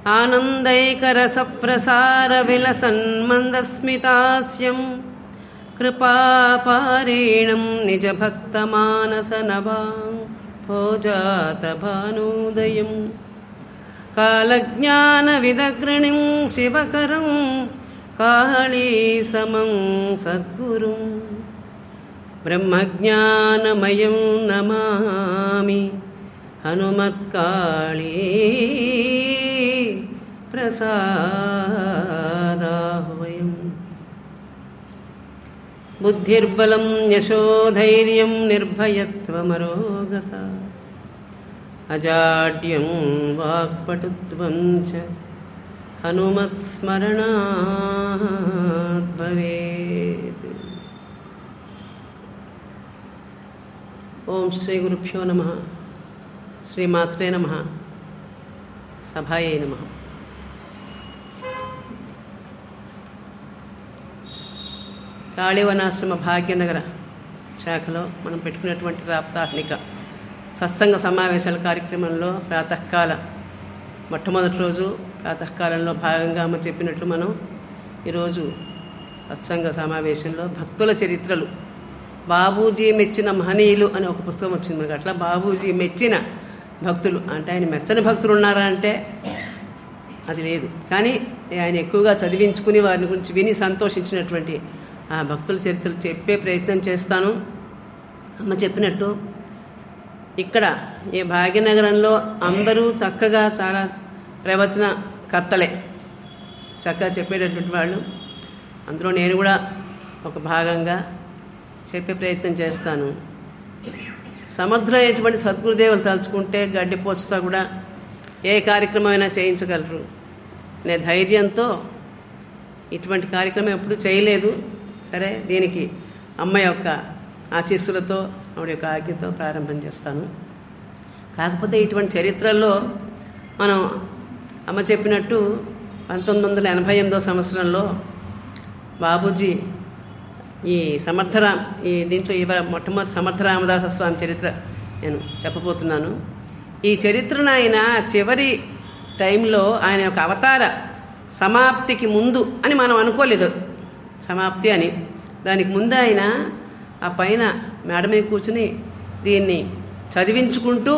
आनन्दैकरसप्रसारविलसन्मन्दस्मितास्यम् कृपापारेणं निजभक्तमानसनभां भोजातभानोदयम् कालज्ञानविदग्रणिं शिवकरं काळीसमं सद्गुरुं ब्रह्मज्ञानमयं नमामि हनुमत्काळी प्रसादाह्वयम् बुद्धिर्बलं यशोधैर्यं निर्भयत्वमरोगता अजाड्यं वाक्पटुत्वं च हनुमत्स्मरणात् भवेत् ఓం శ్రీ గురుభ్యో నమ శ్రీమాత్రే నమ సభాయే నమ కాళీవనాశ్రమ భాగ్యనగర శాఖలో మనం పెట్టుకున్నటువంటి సాప్తాహిక సత్సంగ సమావేశాల కార్యక్రమంలో ప్రాతకాల మొట్టమొదటి రోజు ప్రాతకాలంలో భాగంగా మనం చెప్పినట్లు మనం ఈరోజు సత్సంగ సమావేశంలో భక్తుల చరిత్రలు బాబూజీ మెచ్చిన మహనీయులు అని ఒక పుస్తకం వచ్చింది మనకి అట్లా బాబూజీ మెచ్చిన భక్తులు అంటే ఆయన మెచ్చని భక్తులు ఉన్నారా అంటే అది లేదు కానీ ఆయన ఎక్కువగా చదివించుకుని వారిని గురించి విని సంతోషించినటువంటి ఆ భక్తుల చరిత్రలు చెప్పే ప్రయత్నం చేస్తాను అమ్మ చెప్పినట్టు ఇక్కడ ఈ భాగ్యనగరంలో అందరూ చక్కగా చాలా ప్రవచన కర్తలే చక్కగా చెప్పేటటువంటి వాళ్ళు అందులో నేను కూడా ఒక భాగంగా చెప్పే ప్రయత్నం చేస్తాను సమర్థులైనటువంటి సద్గురుదేవులు తలుచుకుంటే గడ్డిపోచుతో కూడా ఏ కార్యక్రమం అయినా చేయించగలరు అనే ధైర్యంతో ఇటువంటి కార్యక్రమం ఎప్పుడు చేయలేదు సరే దీనికి అమ్మ యొక్క ఆశీస్సులతో ఆవిడ యొక్క ఆజ్ఞతో ప్రారంభం చేస్తాను కాకపోతే ఇటువంటి చరిత్రల్లో మనం అమ్మ చెప్పినట్టు పంతొమ్మిది వందల ఎనభై ఎనిమిదో సంవత్సరంలో బాబూజీ ఈ సమర్థరా ఈ దీంట్లో ఇవాళ మొట్టమొదటి సమర్థ రామదాస స్వామి చరిత్ర నేను చెప్పబోతున్నాను ఈ చరిత్రను ఆయన చివరి టైంలో ఆయన యొక్క అవతార సమాప్తికి ముందు అని మనం అనుకోలేదు సమాప్తి అని దానికి ముందు ఆయన ఆ పైన మేడ మీద కూర్చుని దీన్ని చదివించుకుంటూ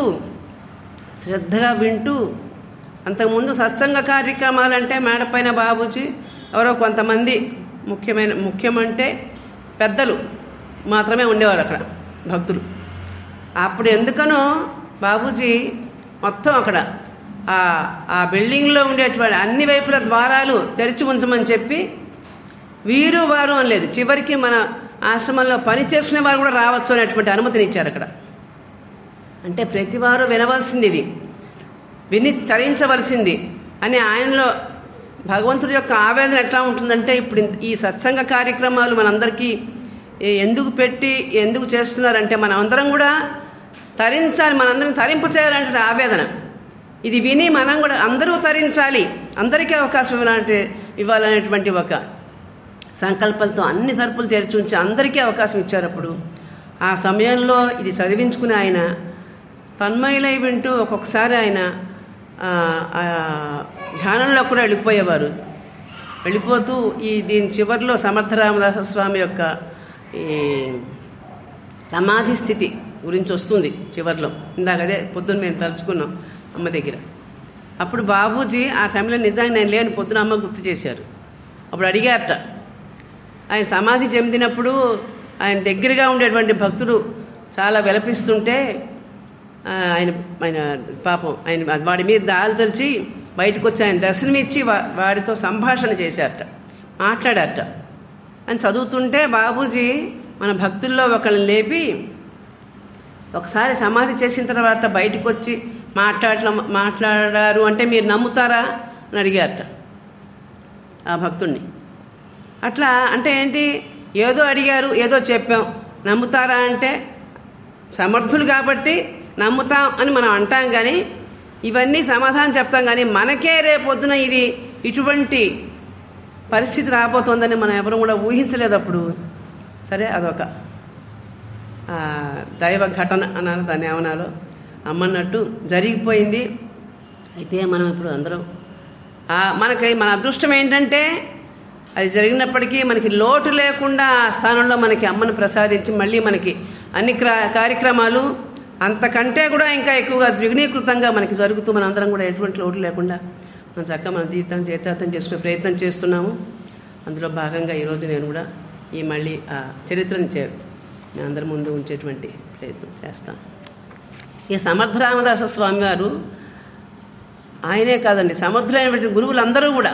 శ్రద్ధగా వింటూ అంతకుముందు సత్సంగ కార్యక్రమాలంటే మేడపైన బాబూజీ ఎవరో కొంతమంది ముఖ్యమైన ముఖ్యమంటే పెద్దలు మాత్రమే ఉండేవారు అక్కడ భక్తులు అప్పుడు ఎందుకనో బాబూజీ మొత్తం అక్కడ ఆ ఆ బిల్డింగ్లో ఉండేటువంటి అన్ని వైపుల ద్వారాలు తెరిచి ఉంచమని చెప్పి వీరు వారు అనలేదు చివరికి మన ఆశ్రమంలో పని చేసుకునే వారు కూడా రావచ్చు అనేటువంటి అనుమతిని ఇచ్చారు అక్కడ అంటే ప్రతివారు వినవలసింది ఇది విని తరించవలసింది అని ఆయనలో భగవంతుడి యొక్క ఆవేదన ఎట్లా ఉంటుందంటే ఇప్పుడు ఈ సత్సంగ కార్యక్రమాలు మనందరికీ ఎందుకు పెట్టి ఎందుకు చేస్తున్నారంటే మనం అందరం కూడా తరించాలి మనందరం తరింపు చేయాలంటే ఆవేదన ఇది విని మనం కూడా అందరూ తరించాలి అందరికీ అవకాశం ఇవ్వాలంటే ఇవ్వాలనేటువంటి ఒక సంకల్పంతో అన్ని తరపులు తెరిచి ఉంచి అందరికీ అవకాశం ఇచ్చారు అప్పుడు ఆ సమయంలో ఇది చదివించుకుని ఆయన తన్మయులై వింటూ ఒక్కొక్కసారి ఆయన ధ్యానంలో కూడా వెళ్ళిపోయేవారు వెళ్ళిపోతూ ఈ దీని చివరిలో సమర్థ రామదాస స్వామి యొక్క ఈ సమాధి స్థితి గురించి వస్తుంది చివరిలో ఇందాక అదే పొద్దున్న మేము తలుచుకున్నాం అమ్మ దగ్గర అప్పుడు బాబూజీ ఆ టైంలో నిజంగా నేను లేని పొద్దున అమ్మ గుర్తు చేశారు అప్పుడు అడిగారట ఆయన సమాధి చెందినప్పుడు ఆయన దగ్గరగా ఉండేటువంటి భక్తులు చాలా విలపిస్తుంటే ఆయన ఆయన పాపం ఆయన వాడి మీద దాలు తెలిసి బయటకు వచ్చి ఆయన దర్శనం ఇచ్చి వాడితో సంభాషణ చేశారట మాట్లాడారట అని చదువుతుంటే బాబూజీ మన భక్తుల్లో ఒకళ్ళని లేపి ఒకసారి సమాధి చేసిన తర్వాత బయటకు వచ్చి మాట్లాడటం మాట్లాడారు అంటే మీరు నమ్ముతారా అని అడిగారట ఆ భక్తుణ్ణి అట్లా అంటే ఏంటి ఏదో అడిగారు ఏదో చెప్పాం నమ్ముతారా అంటే సమర్థులు కాబట్టి నమ్ముతాం అని మనం అంటాం కానీ ఇవన్నీ సమాధానం చెప్తాం కానీ మనకే రేపొద్దున ఇది ఇటువంటి పరిస్థితి రాబోతోందని మనం ఎవరు కూడా ఊహించలేదు అప్పుడు సరే అదొక ఆ, దైవ ఘటన అన్నారు దాన్ని ఏమనాలో అమ్మన్నట్టు జరిగిపోయింది అయితే మనం ఇప్పుడు అందరం ఆ మనకి మన అదృష్టం ఏంటంటే అది జరిగినప్పటికీ మనకి లోటు లేకుండా ఆ స్థానంలో మనకి అమ్మను ప్రసాదించి మళ్ళీ మనకి అన్ని క్రా- కార్యక్రమాలు అంతకంటే కూడా ఇంకా ఎక్కువగా ద్విగుణీకృతంగా మనకి జరుగుతూ మన అందరం కూడా ఎటువంటి లోటు లేకుండా మనం చక్కగా మన జీవితం చేతార్థం చేసుకునే ప్రయత్నం చేస్తున్నాము అందులో భాగంగా ఈరోజు నేను కూడా ఈ మళ్ళీ ఆ చరిత్రని చే మీ అందరి ముందు ఉంచేటువంటి ప్రయత్నం చేస్తాను ఈ సమర్థ రామదాస స్వామి వారు ఆయనే కాదండి సముద్రమైనటువంటి గురువులందరూ కూడా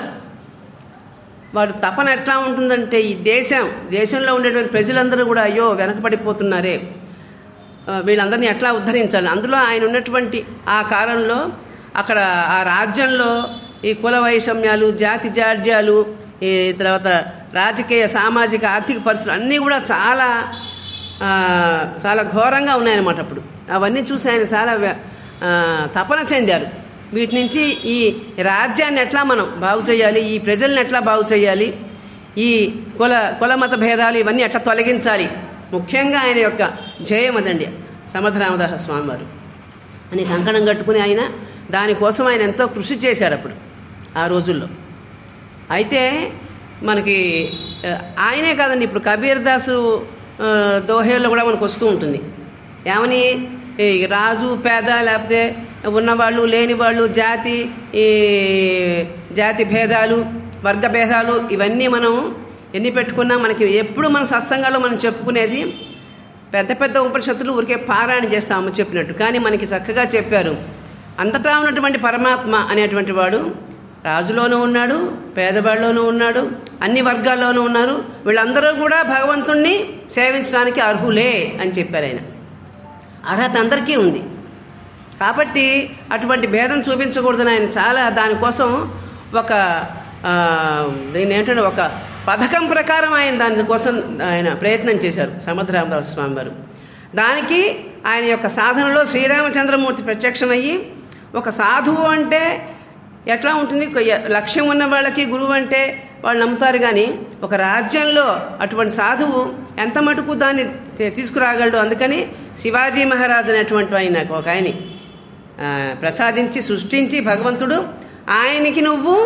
వాడు తపన ఎట్లా ఉంటుందంటే ఈ దేశం దేశంలో ఉండేటువంటి ప్రజలందరూ కూడా అయ్యో వెనకబడిపోతున్నారే ఆ, వీళ్ళందరినీ ఎట్లా ఉద్ధరించాలి అందులో ఆయన ఉన్నటువంటి ఆ కాలంలో అక్కడ ఆ రాజ్యంలో ఈ కుల వైషమ్యాలు జాతి జాడ్యాలు ఈ తర్వాత రాజకీయ సామాజిక ఆర్థిక పరిస్థితులు అన్నీ కూడా చాలా ఆ, చాలా ఘోరంగా ఉన్నాయన్నమాట అప్పుడు అవన్నీ చూసి ఆయన చాలా వ్య- ఆ, తపన చెందారు వీటి నుంచి ఈ రాజ్యాన్ని ఎట్లా మనం బాగు చేయాలి ఈ ప్రజల్ని ఎట్లా బాగు చేయాలి ఈ కుల కుల మత భేదాలు ఇవన్నీ ఎట్లా తొలగించాలి ముఖ్యంగా ఆయన యొక్క జయం అదండి సమర్థ రామదాస స్వామి వారు అని కంకణం కట్టుకుని ఆయన దానికోసం ఆయన ఎంతో కృషి చేశారు అప్పుడు ఆ రోజుల్లో అయితే మనకి ఆ, ఆయనే కాదండి ఇప్పుడు కబీర్ దాసు ఆ, దోహేల్లో కూడా మనకు వస్తూ ఉంటుంది ఏమని ఈ రాజు పేద లేకపోతే ఉన్నవాళ్ళు లేని వాళ్ళు జాతి ఈ జాతి భేదాలు వర్గ భేదాలు ఇవన్నీ మనం ఎన్ని పెట్టుకున్నా మనకి ఎప్పుడు మన సత్సంగాల్లో మనం చెప్పుకునేది పెద్ద పెద్ద ఉపనిషత్తులు ఊరికే పారాయణ చేస్తాము చెప్పినట్టు కానీ మనకి చక్కగా చెప్పారు అంతటా ఉన్నటువంటి పరమాత్మ అనేటువంటి వాడు రాజులోనూ ఉన్నాడు పేదవాళ్ళలోనూ ఉన్నాడు అన్ని వర్గాల్లోనూ ఉన్నారు వీళ్ళందరూ కూడా భగవంతుణ్ణి సేవించడానికి అర్హులే అని చెప్పారు ఆయన అర్హత అందరికీ ఉంది కాబట్టి అటువంటి భేదం చూపించకూడదని ఆయన చాలా దానికోసం ఒక ఆ, దీన్ని ఏంటంటే ఒక పథకం ప్రకారం ఆయన దానికోసం ఆయన ప్రయత్నం చేశారు సమర్థరామదాస్ స్వామి వారు దానికి ఆయన యొక్క సాధనలో శ్రీరామచంద్రమూర్తి ప్రత్యక్షమయ్యి ఒక సాధువు అంటే ఎట్లా ఉంటుంది ఒక య- లక్ష్యం ఉన్న వాళ్ళకి గురువు అంటే వాళ్ళు నమ్ముతారు కానీ ఒక రాజ్యంలో అటువంటి సాధువు ఎంత మటుకు దాన్ని తీ- తీసుకురాగలడు అందుకని శివాజీ మహారాజ్ అనేటువంటి ఆయన ఒక ఆయన్ని ఆ, ప్రసాదించి సృష్టించి భగవంతుడు ఆయనకి నువ్వు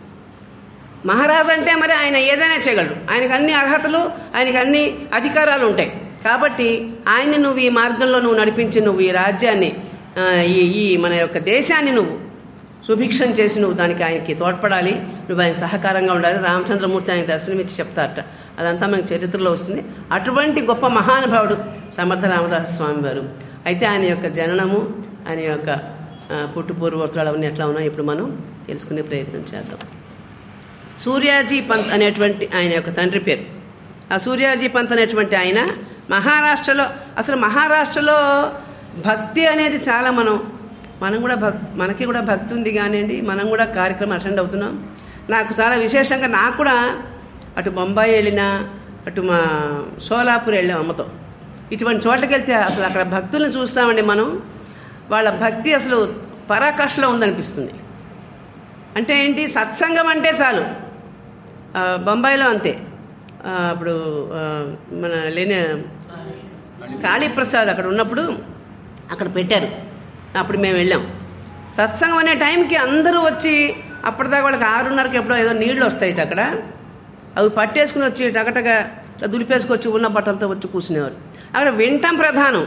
మహారాజు అంటే మరి ఆయన ఏదైనా చేయగలడు ఆయనకు అన్ని అర్హతలు ఆయనకి అన్ని అధికారాలు ఉంటాయి కాబట్టి ఆయన్ని నువ్వు ఈ మార్గంలో నువ్వు నడిపించి నువ్వు ఈ రాజ్యాన్ని ఆ, ఈ ఈ మన యొక్క దేశాన్ని నువ్వు సుభిక్షం చేసి నువ్వు దానికి ఆయనకి తోడ్పడాలి నువ్వు ఆయన సహకారంగా ఉండాలి రామచంద్రమూర్తి ఆయన దర్శనమిచ్చి చెప్తారట అదంతా మనకి చరిత్రలో వస్తుంది అటువంటి గొప్ప మహానుభావుడు సమర్థ రామదాస స్వామి వారు అయితే ఆయన యొక్క జననము ఆయన యొక్క ఆ, పుట్టు పూర్వోత్తరాలు అవన్నీ ఎట్లా ఉన్నాయో ఇప్పుడు మనం తెలుసుకునే ప్రయత్నం చేద్దాం సూర్యాజీ పంత్ అనేటువంటి ఆయన యొక్క తండ్రి పేరు ఆ సూర్యాజీ పంత్ అనేటువంటి ఆయన మహారాష్ట్రలో అసలు మహారాష్ట్రలో భక్తి అనేది చాలా మనం మనం కూడా భక్ మనకి కూడా భక్తి ఉంది కానివ్వండి మనం కూడా కార్యక్రమం అటెండ్ అవుతున్నాం నాకు చాలా విశేషంగా నాకు కూడా అటు బొంబాయి వెళ్ళినా అటు మా సోలాపూర్ వెళ్ళాం అమ్మతో ఇటువంటి చోట్లకి వెళ్తే అసలు అక్కడ భక్తులను చూస్తామండి మనం వాళ్ళ భక్తి అసలు పరాకాష్లో ఉందనిపిస్తుంది అంటే ఏంటి సత్సంగం అంటే చాలు ఆ, బొంబాయిలో అంతే ఆ, అప్పుడు ఆ, మన లేని కాళీప్రసాద్ అక్కడ ఉన్నప్పుడు అక్కడ పెట్టారు అప్పుడు మేము వెళ్ళాం సత్సంగం అనే టైంకి అందరూ వచ్చి అప్పటిదాకా వాళ్ళకి ఆరున్నరకి ఎప్పుడో ఏదో నీళ్లు వస్తాయి అక్కడ అవి పట్టేసుకుని వచ్చి టకటగా ఇట్లా దులిపేసుకొచ్చి ఉన్న బట్టలతో వచ్చి కూర్చునేవారు అక్కడ వింటం ప్రధానం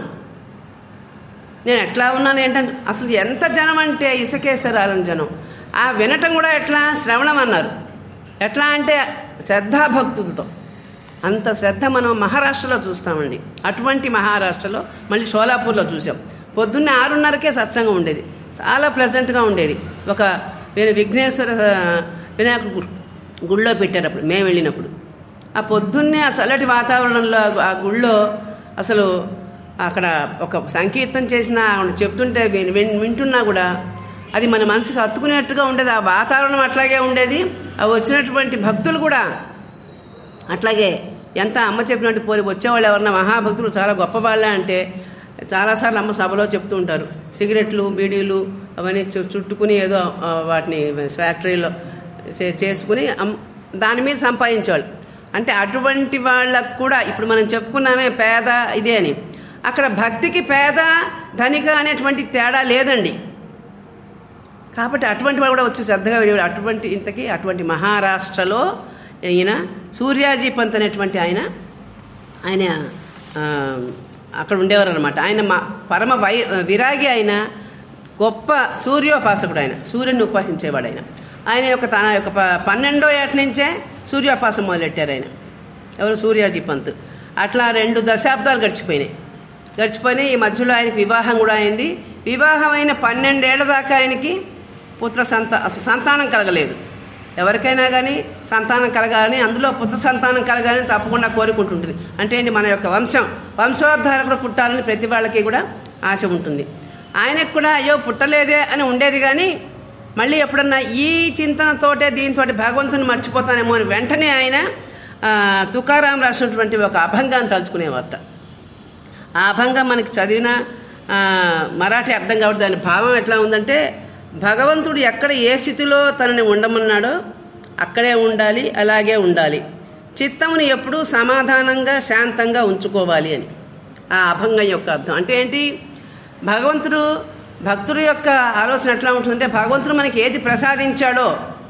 నేను ఎట్లా ఉన్నాను ఏంటంటే అసలు ఎంత జనం అంటే ఇసుకేస్తారు రాలని జనం ఆ వినటం కూడా ఎట్లా శ్రవణం అన్నారు ఎట్లా అంటే శ్రద్ధాభక్తులతో అంత శ్రద్ధ మనం మహారాష్ట్రలో చూస్తామండి అటువంటి మహారాష్ట్రలో మళ్ళీ షోలాపూర్లో చూసాం పొద్దున్నే ఆరున్నరకే సత్సంగం ఉండేది చాలా ప్లెజెంట్గా ఉండేది ఒక వీరు విఘ్నేశ్వర వినాయక గు- గుళ్ళో పెట్టారు అప్పుడు మేము వెళ్ళినప్పుడు ఆ పొద్దున్నే ఆ చల్లటి వాతావరణంలో ఆ గుళ్ళో అసలు అక్కడ ఒక సంకీర్తన చేసిన ఆవిడ చెప్తుంటే విన్- విన్- వింటున్నా కూడా అది మన మనసుకు హత్తుకునేట్టుగా ఉండేది ఆ వాతావరణం అట్లాగే ఉండేది ఆ వచ్చినటువంటి భక్తులు కూడా అట్లాగే ఎంత అమ్మ చెప్పినట్టు పోలి వచ్చేవాళ్ళు ఎవరన్నా మహాభక్తులు చాలా గొప్ప వాళ్ళే అంటే చాలాసార్లు అమ్మ సభలో చెప్తూ ఉంటారు సిగరెట్లు బీడీలు అవన్నీ చు- చుట్టుకుని ఏదో ఆ, వాటిని ఫ్యాక్టరీలో చే- చేసుకుని అమ్- దాని మీద సంపాదించేవాళ్ళు అంటే అటువంటి వాళ్ళకు కూడా ఇప్పుడు మనం చెప్పుకున్నామే పేద ఇదే అని అక్కడ భక్తికి పేద ధనిక అనేటువంటి తేడా లేదండి కాబట్టి అటువంటి వాడు కూడా వచ్చి శ్రద్ధగా వినేవాడు అటువంటి ఇంతకీ అటువంటి మహారాష్ట్రలో ఈయన సూర్యాజీ పంత్ అనేటువంటి ఆయన ఆయన ఆ, అక్కడ ఉండేవారు అనమాట ఆయన మా పరమ వై విరాగి ఆయన గొప్ప సూర్యోపాసకుడు ఆయన సూర్యుని ఉపాసించేవాడు ఆయన ఆయన యొక్క తన యొక్క ప- పన్నెండో ఏట నుంచే సూర్యోపాసన మొదలెట్టారు ఆయన ఎవరు సూర్యాజీ పంత్ అట్లా రెండు దశాబ్దాలు గడిచిపోయినాయి గడిచిపోయి ఈ మధ్యలో ఆయనకి వివాహం కూడా అయింది వివాహమైన పన్నెండేళ్ల దాకా ఆయనకి పుత్ర సంత అసలు సంతానం కలగలేదు ఎవరికైనా కానీ సంతానం కలగాలని అందులో పుత్ర సంతానం కలగాలని తప్పకుండా కోరుకుంటుంటుంది అంటే ఏంటి మన యొక్క వంశం వంశోద్ధారకుడు పుట్టాలని ప్రతి వాళ్ళకి కూడా ఆశ ఉంటుంది ఆయనకు కూడా అయ్యో పుట్టలేదే అని ఉండేది కానీ మళ్ళీ ఎప్పుడన్నా ఈ చింతనతోటే దీంతో భగవంతుని మర్చిపోతానేమో అని వెంటనే ఆయన ఆ, తుకారాం రాసినటువంటి ఒక అభంగాన్ని తలుచుకునేవారట ఆ అభంగం మనకి చదివిన ఆ, మరాఠీ అర్థం కాబట్టి దాని భావం ఎట్లా ఉందంటే భగవంతుడు ఎక్కడ ఏ స్థితిలో తనని ఉండమన్నాడో అక్కడే ఉండాలి అలాగే ఉండాలి చిత్తముని ఎప్పుడూ సమాధానంగా శాంతంగా ఉంచుకోవాలి అని ఆ అభంగం యొక్క అర్థం అంటే ఏంటి భగవంతుడు భక్తుడి యొక్క ఆలోచన ఎట్లా ఉంటుందంటే భగవంతుడు మనకి ఏది ప్రసాదించాడో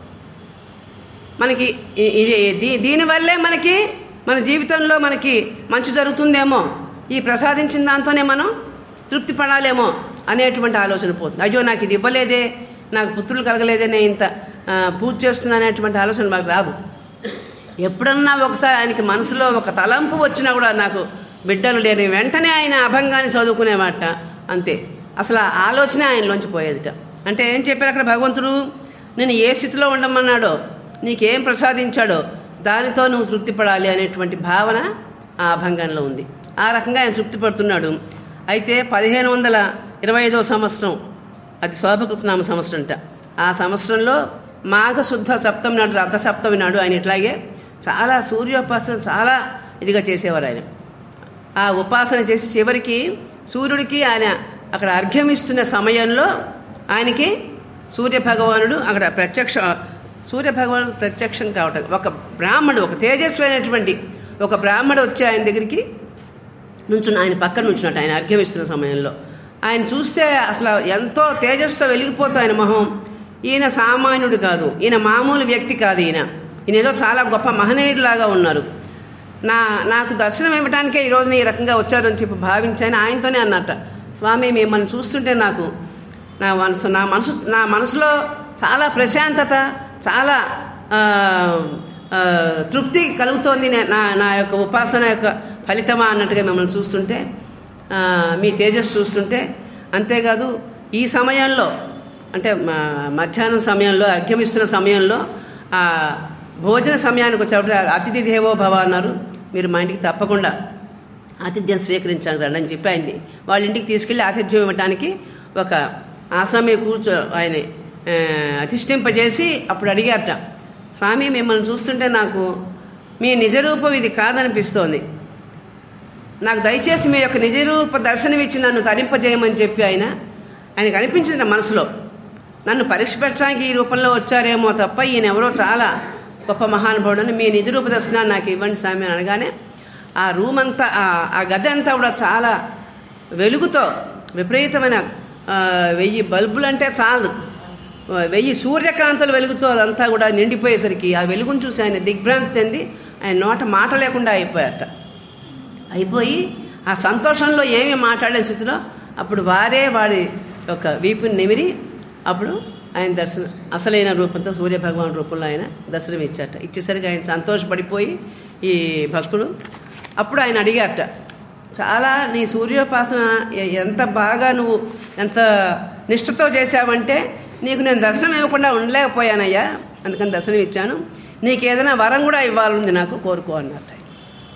మనకి ఇ- ఇది దీ దీనివల్లే మనకి మన జీవితంలో మనకి మంచి జరుగుతుందేమో ఈ ప్రసాదించిన దాంతోనే మనం తృప్తి పడాలేమో అనేటువంటి ఆలోచన పోతుంది అయ్యో నాకు ఇది ఇవ్వలేదే నాకు పుత్రులు కలగలేదే నేను ఇంత ఆ, పూజ చేస్తున్నా అనేటువంటి ఆలోచన మాకు రాదు ఎప్పుడన్నా ఒకసారి ఆయనకి మనసులో ఒక తలంపు వచ్చినా కూడా నాకు బిడ్డలు లేని వెంటనే ఆయన అభంగాన్ని చదువుకునేమాట అంతే అసలు ఆ ఆలోచన ఆయనలోంచి పోయేదిట అంటే ఏం చెప్పారు అక్కడ భగవంతుడు నేను ఏ స్థితిలో ఉండమన్నాడో నీకేం ప్రసాదించాడో దానితో నువ్వు తృప్తి పడాలి అనేటువంటి భావన ఆ అభంగంలో ఉంది ఆ రకంగా ఆయన తృప్తి పడుతున్నాడు అయితే పదిహేను వందల ఇరవై ఐదో సంవత్సరం అది శోభకృతనామ సంవత్సరం అంట ఆ సంవత్సరంలో మాఘశుద్ధ సప్తమి నాడు రథ సప్తమి నాడు ఆయన ఇట్లాగే చాలా సూర్యోపాసన చాలా ఇదిగా చేసేవారు ఆయన ఆ ఉపాసన చేసి చివరికి సూర్యుడికి ఆయన అక్కడ అర్ఘ్యమిస్తున్న సమయంలో ఆయనకి సూర్య భగవానుడు అక్కడ ప్రత్యక్ష సూర్య భగవానుడు ప్రత్యక్షం కావటం ఒక బ్రాహ్మడు ఒక తేజస్వి అయినటువంటి ఒక బ్రాహ్మడు వచ్చి ఆయన దగ్గరికి నుంచున్న ఆయన పక్కన నుంచున్నట్టు ఆయన అర్ఘ్యమిస్తున్న సమయంలో ఆయన చూస్తే అసలు ఎంతో తేజస్తో వెలిగిపోతా ఆయన మొహం ఈయన సామాన్యుడు కాదు ఈయన మామూలు వ్యక్తి కాదు ఈయన ఈయన ఏదో చాలా గొప్ప మహనీయుడిలాగా ఉన్నారు నా నాకు దర్శనం ఇవ్వడానికే ఈ రోజున ఈ రకంగా వచ్చారని చెప్పి భావించాను ఆయనతోనే అన్నట్ట స్వామి మిమ్మల్ని చూస్తుంటే నాకు నా మనసు నా మనసు నా మనసులో చాలా ప్రశాంతత చాలా ఆ, ఆ, తృప్తి కలుగుతోంది నే- నా నా యొక్క ఉపాసన యొక్క ఫలితమా అన్నట్టుగా మిమ్మల్ని చూస్తుంటే ఆ, మీ తేజస్సు చూస్తుంటే అంతేకాదు ఈ సమయంలో అంటే మ- మధ్యాహ్నం సమయంలో అర్ఘ్యమిస్తున్న సమయంలో ఆ భోజన సమయానికి వచ్చేటప్పుడు అతిథి దేవో భవ అన్నారు మీరు మా ఇంటికి తప్పకుండా ఆతిథ్యం స్వీకరించాను రండి అని చెప్పి ఆయన్ని వాళ్ళ ఇంటికి తీసుకెళ్ళి ఆతిథ్యం ఇవ్వడానికి ఒక ఆశ్రమం మీద కూర్చో ఆయన ఆ, అధిష్ఠింపజేసి అప్పుడు అడిగారట స్వామి మిమ్మల్ని చూస్తుంటే నాకు మీ నిజరూపం ఇది కాదనిపిస్తోంది నాకు దయచేసి మీ యొక్క నిజరూప దర్శనం ఇచ్చి నన్ను తరింపజేయమని చెప్పి ఆయన ఆయనకు అనిపించింది నా మనసులో నన్ను పరీక్ష పెట్టడానికి ఈ రూపంలో వచ్చారేమో తప్ప ఈయన ఎవరో చాలా గొప్ప మహానుభావుడు అని మీ నిజరూప దర్శనాన్ని నాకు ఇవ్వండి స్వామి అని అనగానే ఆ రూమ్ అంతా ఆ- ఆ గది అంతా కూడా చాలా వెలుగుతో విపరీతమైన ఆ, వెయ్యి బల్బులు అంటే చాలదు వెయ్యి సూర్యకాంతుల వెలుగుతో అదంతా కూడా నిండిపోయేసరికి ఆ వెలుగును చూసి ఆయన దిగ్భ్రాంతి చెంది ఆయన నోట మాట లేకుండా అయిపోయారట అయిపోయి ఆ సంతోషంలో ఏమీ మాట్లాడలేని స్థితిలో అప్పుడు వారే వాడి యొక్క వీపుని నిమిరి అప్పుడు ఆయన దర్శనం అసలైన రూపంతో సూర్య భగవాన్ రూపంలో ఆయన దర్శనం ఇచ్చారట ఇచ్చేసరికి ఆయన సంతోషపడిపోయి ఈ భక్తుడు అప్పుడు ఆయన అడిగారట చాలా నీ సూర్యోపాసన ఎ- ఎంత బాగా నువ్వు ఎంత నిష్ఠతో చేశావంటే నీకు నేను దర్శనం ఇవ్వకుండా ఉండలేకపోయానయ్యా అందుకని దర్శనం ఇచ్చాను నీకు ఏదైనా వరం కూడా ఇవ్వాలంది నాకు కోరుకో అన్నట్టు ఆయన.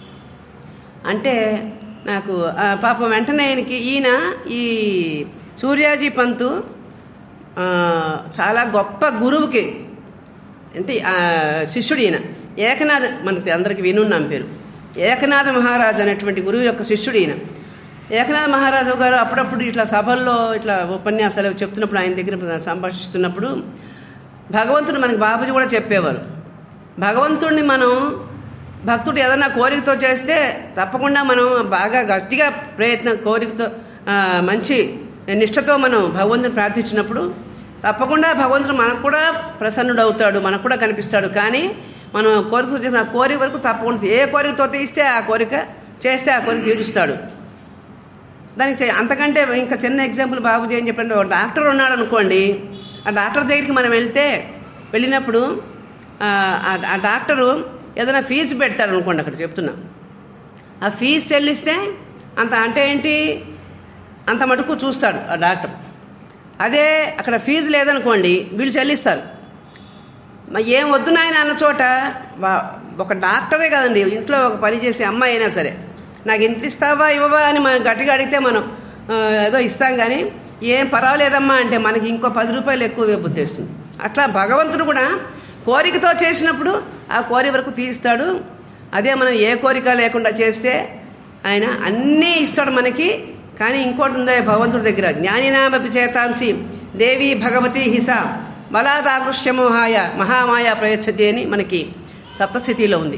అంటే నాకు ఆ, పాపం వెంటనే ఆయనకి ఈయన ఈ సూర్యాజీ పంతు ఆ, చాలా గొప్ప గురువుకి అంటే ఆ, శిష్యుడు ఈయన ఏకనాథ్ మనకి అందరికి వినున్నాం పేరు ఏకనాథ మహారాజు అనేటువంటి గురువు యొక్క శిష్యుడు ఈయన ఏకనాథ మహారాజు గారు అప్పుడప్పుడు ఇట్లా సభల్లో ఇట్లా ఉపన్యాసాలు అవి చెప్తున్నప్పుడు ఆయన దగ్గర సంభాషిస్తున్నప్పుడు భగవంతుడు మనకి బాబుజీ కూడా చెప్పేవారు భగవంతుడిని మనం భక్తుడు ఏదైనా కోరికతో చేస్తే తప్పకుండా మనం బాగా గట్టిగా ప్రయత్నం కోరికతో ఆ, మంచి నిష్ఠతో మనం భగవంతుని ప్రార్థించినప్పుడు తప్పకుండా భగవంతుడు మనకు కూడా ప్రసన్నుడు అవుతాడు మనకు కూడా కనిపిస్తాడు కానీ మనం కోరిక చెప్పిన ఆ కోరిక వరకు తప్పకుండా ఏ కోరికతో తీస్తే ఆ కోరిక చేస్తే ఆ కోరిక తీరుస్తాడు దానికి చే- అంతకంటే ఇంకా చిన్న ఎగ్జాంపుల్ బాబుజీ ఏం చెప్పండి ఒక డాక్టర్ ఉన్నాడు అనుకోండి ఆ డాక్టర్ దగ్గరికి మనం వెళ్తే వెళ్ళినప్పుడు ఆ, ఆ- ఆ డాక్టరు ఏదైనా ఫీజు పెడతాడు అనుకోండి అక్కడ చెప్తున్నా ఆ ఫీజు చెల్లిస్తే అంత అంటే ఏంటి అంత మటుకు చూస్తాడు ఆ డాక్టర్ అదే అక్కడ ఫీజు లేదనుకోండి వీళ్ళు చెల్లిస్తారు మరి ఏం వద్దు నాయన అన్న చోట వా- ఒక డాక్టరే కదండి ఇంట్లో ఒక పని చేసే అమ్మాయి అయినా సరే నాకు ఇంత ఇస్తావా ఇవ్వవా అని మనం గట్టిగా అడిగితే మనం ఆ, ఏదో ఇస్తాం కానీ ఏం పర్వాలేదమ్మా అంటే మనకి ఇంకో పది రూపాయలు ఎక్కువ బుద్ధిస్తుంది అట్లా భగవంతుడు కూడా కోరికతో చేసినప్పుడు ఆ కోరిక వరకు తీస్తాడు అదే మనం ఏ కోరిక లేకుండా చేస్తే ఆయన అన్నీ ఇస్తాడు మనకి కానీ ఇంకోటి ఉందా భగవంతుడి దగ్గర జ్ఞానినామపి చేతాంసి దేవి భగవతి హిస బలాదాకృష్యమోహాయ మహామాయ ప్రయచ్చతి అని మనకి సప్తస్థితిలో ఉంది